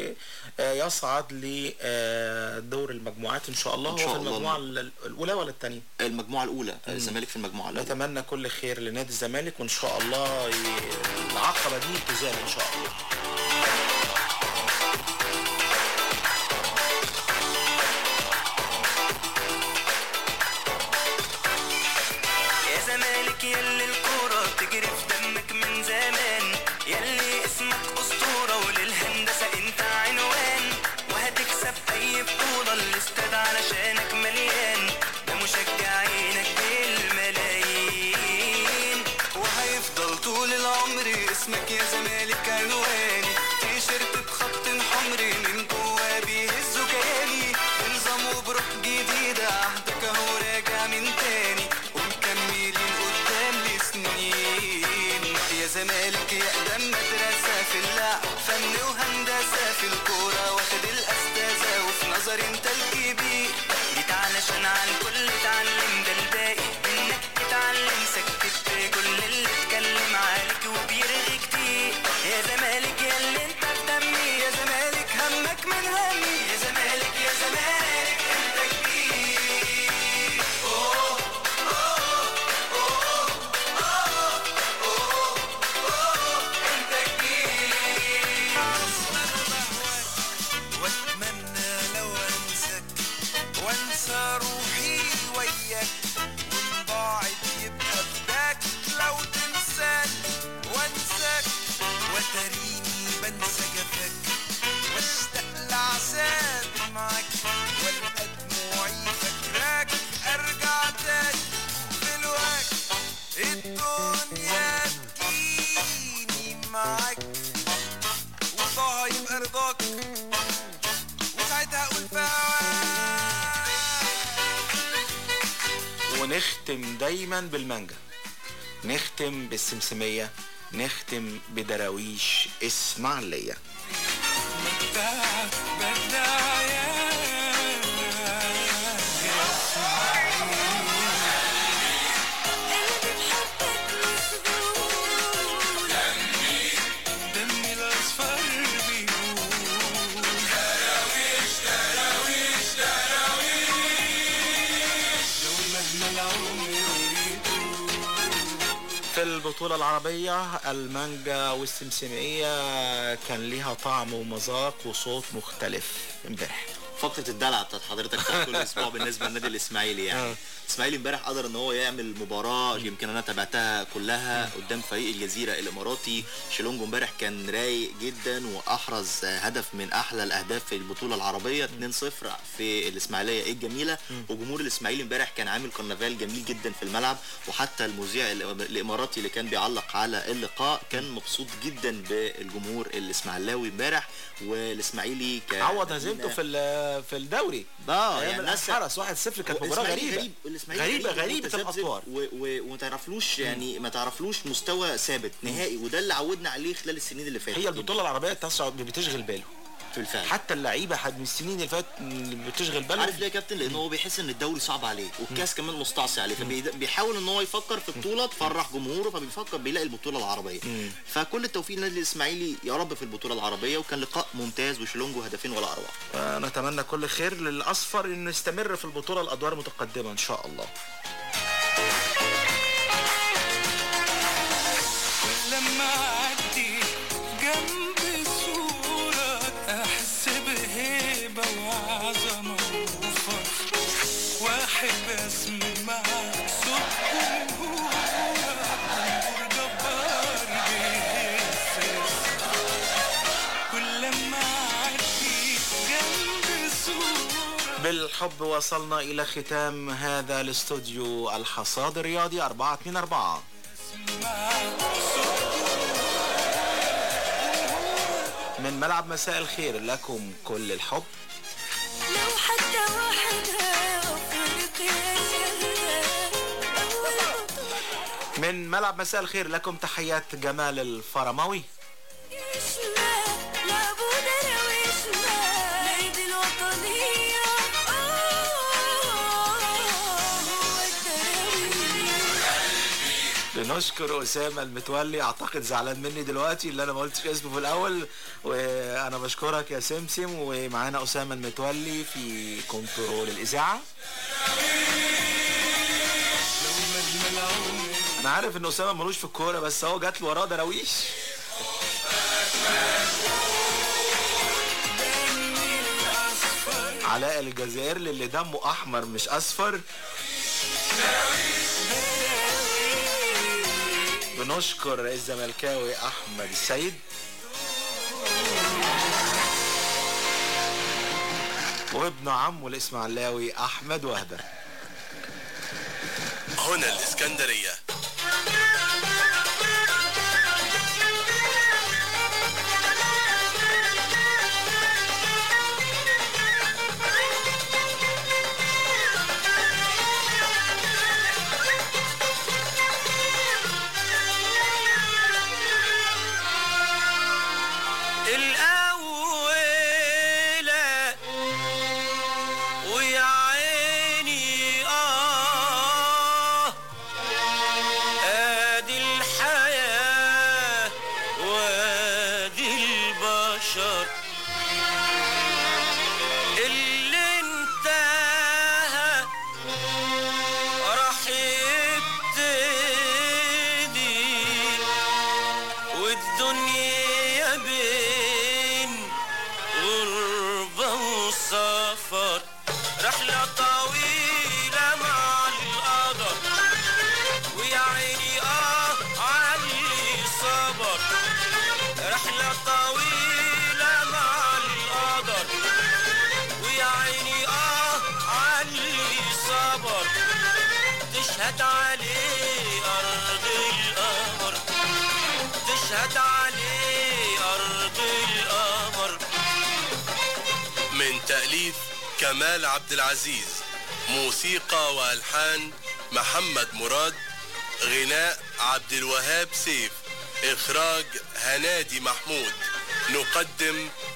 ويصعد لدور المجموعات ان شاء الله إن هو شاء في الله. المجموعه ال- الاولى ولا الثانيه المجموعة الأولى الزمالك في المجموعة الأولى. نتمنى كل خير لنادي الزمالك وان شاء الله ي- العقبه دي تزال ان شاء الله يا زمالك يلي الكورة تجري في دمك من زمان يلي اسمك أسطورة وللهندسة انت عنوان وهتكسب أي بطولة الاستاد علشانك مليان ده مشجعينك بالملايين وهيفضل طول العمر اسمك يا زمالك عنواني تيشيرت بخط حمري من جوا بيهزوا كياني بنظام وبروح جديدة عهدك اهو راجع من تاني ومكملين قدام لسنين يا زمالك يا قدام مدرسة في اللعب فن وهندسة في الكورة واخد الأستاذة وفي نظري انت الكبير جيت علشان عن كل اتعلم ده الباقي منك اتعلم سكت كل اللي اتكلم عليك وبيرغي كتير يا زمالك يا اللي انت في دمي يا زمالك همك من همي يا زمالك يا زمالك انت كبير أوه، أوه، أوه، أوه، أوه، أوه، انت كبير واتمنى لو انساك وانسى روحي وياك نختم دايما بالمانجا نختم بالسمسمية نختم بدراويش اسماعيلية دمي الأصفر بيقول دراويش دراويش دراويش لو مهما العمر في البطولة العربية المانجا والسمسمية كان ليها طعم ومذاق وصوت مختلف امبارح فقره الدلع بتاعت حضرتك بتاعت كل اسبوع بالنسبه للنادي الاسماعيلي يعني الاسماعيلي امبارح قدر ان هو يعمل مباراه يمكن انا تابعتها كلها قدام فريق الجزيره الاماراتي شيلونجو امبارح كان رايق جدا واحرز هدف من احلى الاهداف في البطوله العربيه 2-0 في الاسماعيليه الجميله وجمهور الاسماعيلي امبارح كان عامل كرنفال جميل جدا في الملعب وحتى المذيع الإم- الاماراتي اللي كان بيعلق على اللقاء كان مبسوط جدا بالجمهور الاسماعيلاوي امبارح والاسماعيلي كان عوض هزيمته في ال- في الدوري اه أيام يعني الناس الحرس 1-0 كانت مباراة الإسماعيلي غريبة غريب الإسماعيلي غريبة غريبة متذبذب الأطوار و- و- وما تعرفلوش يعني ما تعرفلوش مستوى ثابت نهائي وده اللي عودنا عليه خلال السنين اللي فاتت هي البطولة العربية تسع بتشغل باله في الفعل حتى اللعيبة حد من السنين اللي فاتت بتشغل باله عارف ليه يا كابتن لان هو بيحس ان الدوري صعب عليه والكاس كمان مستعصي عليه فبيحاول ان هو يفكر في بطوله تفرح جمهوره فبيفكر بيلاقي البطوله العربيه فكل التوفيق للنادي الاسماعيلي يا رب في البطوله العربيه وكان لقاء ممتاز وشيلونجو هدفين ولا اروع نتمنى كل خير للأصفر إنه يستمر في البطولة الأدوار متقدمة إن شاء الله لما أعدي جنب صورة أحس بهيبة وعظمة وفخر وأحب أسمع صوت جمهورك جمهور جبار بيهز كل لما أعدي جنب صورة بالحب وصلنا إلى ختام هذا الاستوديو الحصاد الرياضي 424 من ملعب مساء الخير لكم كل الحب لو حتى واحدة أفريقيا من ملعب مساء الخير لكم تحيات جمال الفرماوي لابد رويشنا نادي الوطنية آه، هو بنشكر أسامة المتولي أعتقد زعلان مني دلوقتي اللي أنا ما قلتش اسمه في الأول وأنا بشكرك يا سمسم ومعانا أسامة المتولي في كنترول الإذاعة أنا عارف إن أسامة ملوش في الكورة بس هو جات له وراه دراويش علاء الجزائري اللي دمه أحمر مش أصفر بنشكر الزملكاوي احمد السيد وابن عمه الاسماعيلاوي احمد وهبه هنا الإسكندرية الأولى ويا عيني آه آدي الحياة وادي البشر اللي انتهى راح يبتدي والدنيا بين غربة وسفر رحلة طويلة مع القدر ويا عيني اه علي صبر رحلة طويلة مع القدر ويا عيني اه علي صبر تشهد عليه أرض القمر تشهد عليه أرض القمر من تأليف كمال عبد العزيز موسيقى وألحان محمد مراد غناء عبد الوهاب سيف إخراج هنادي محمود نقدم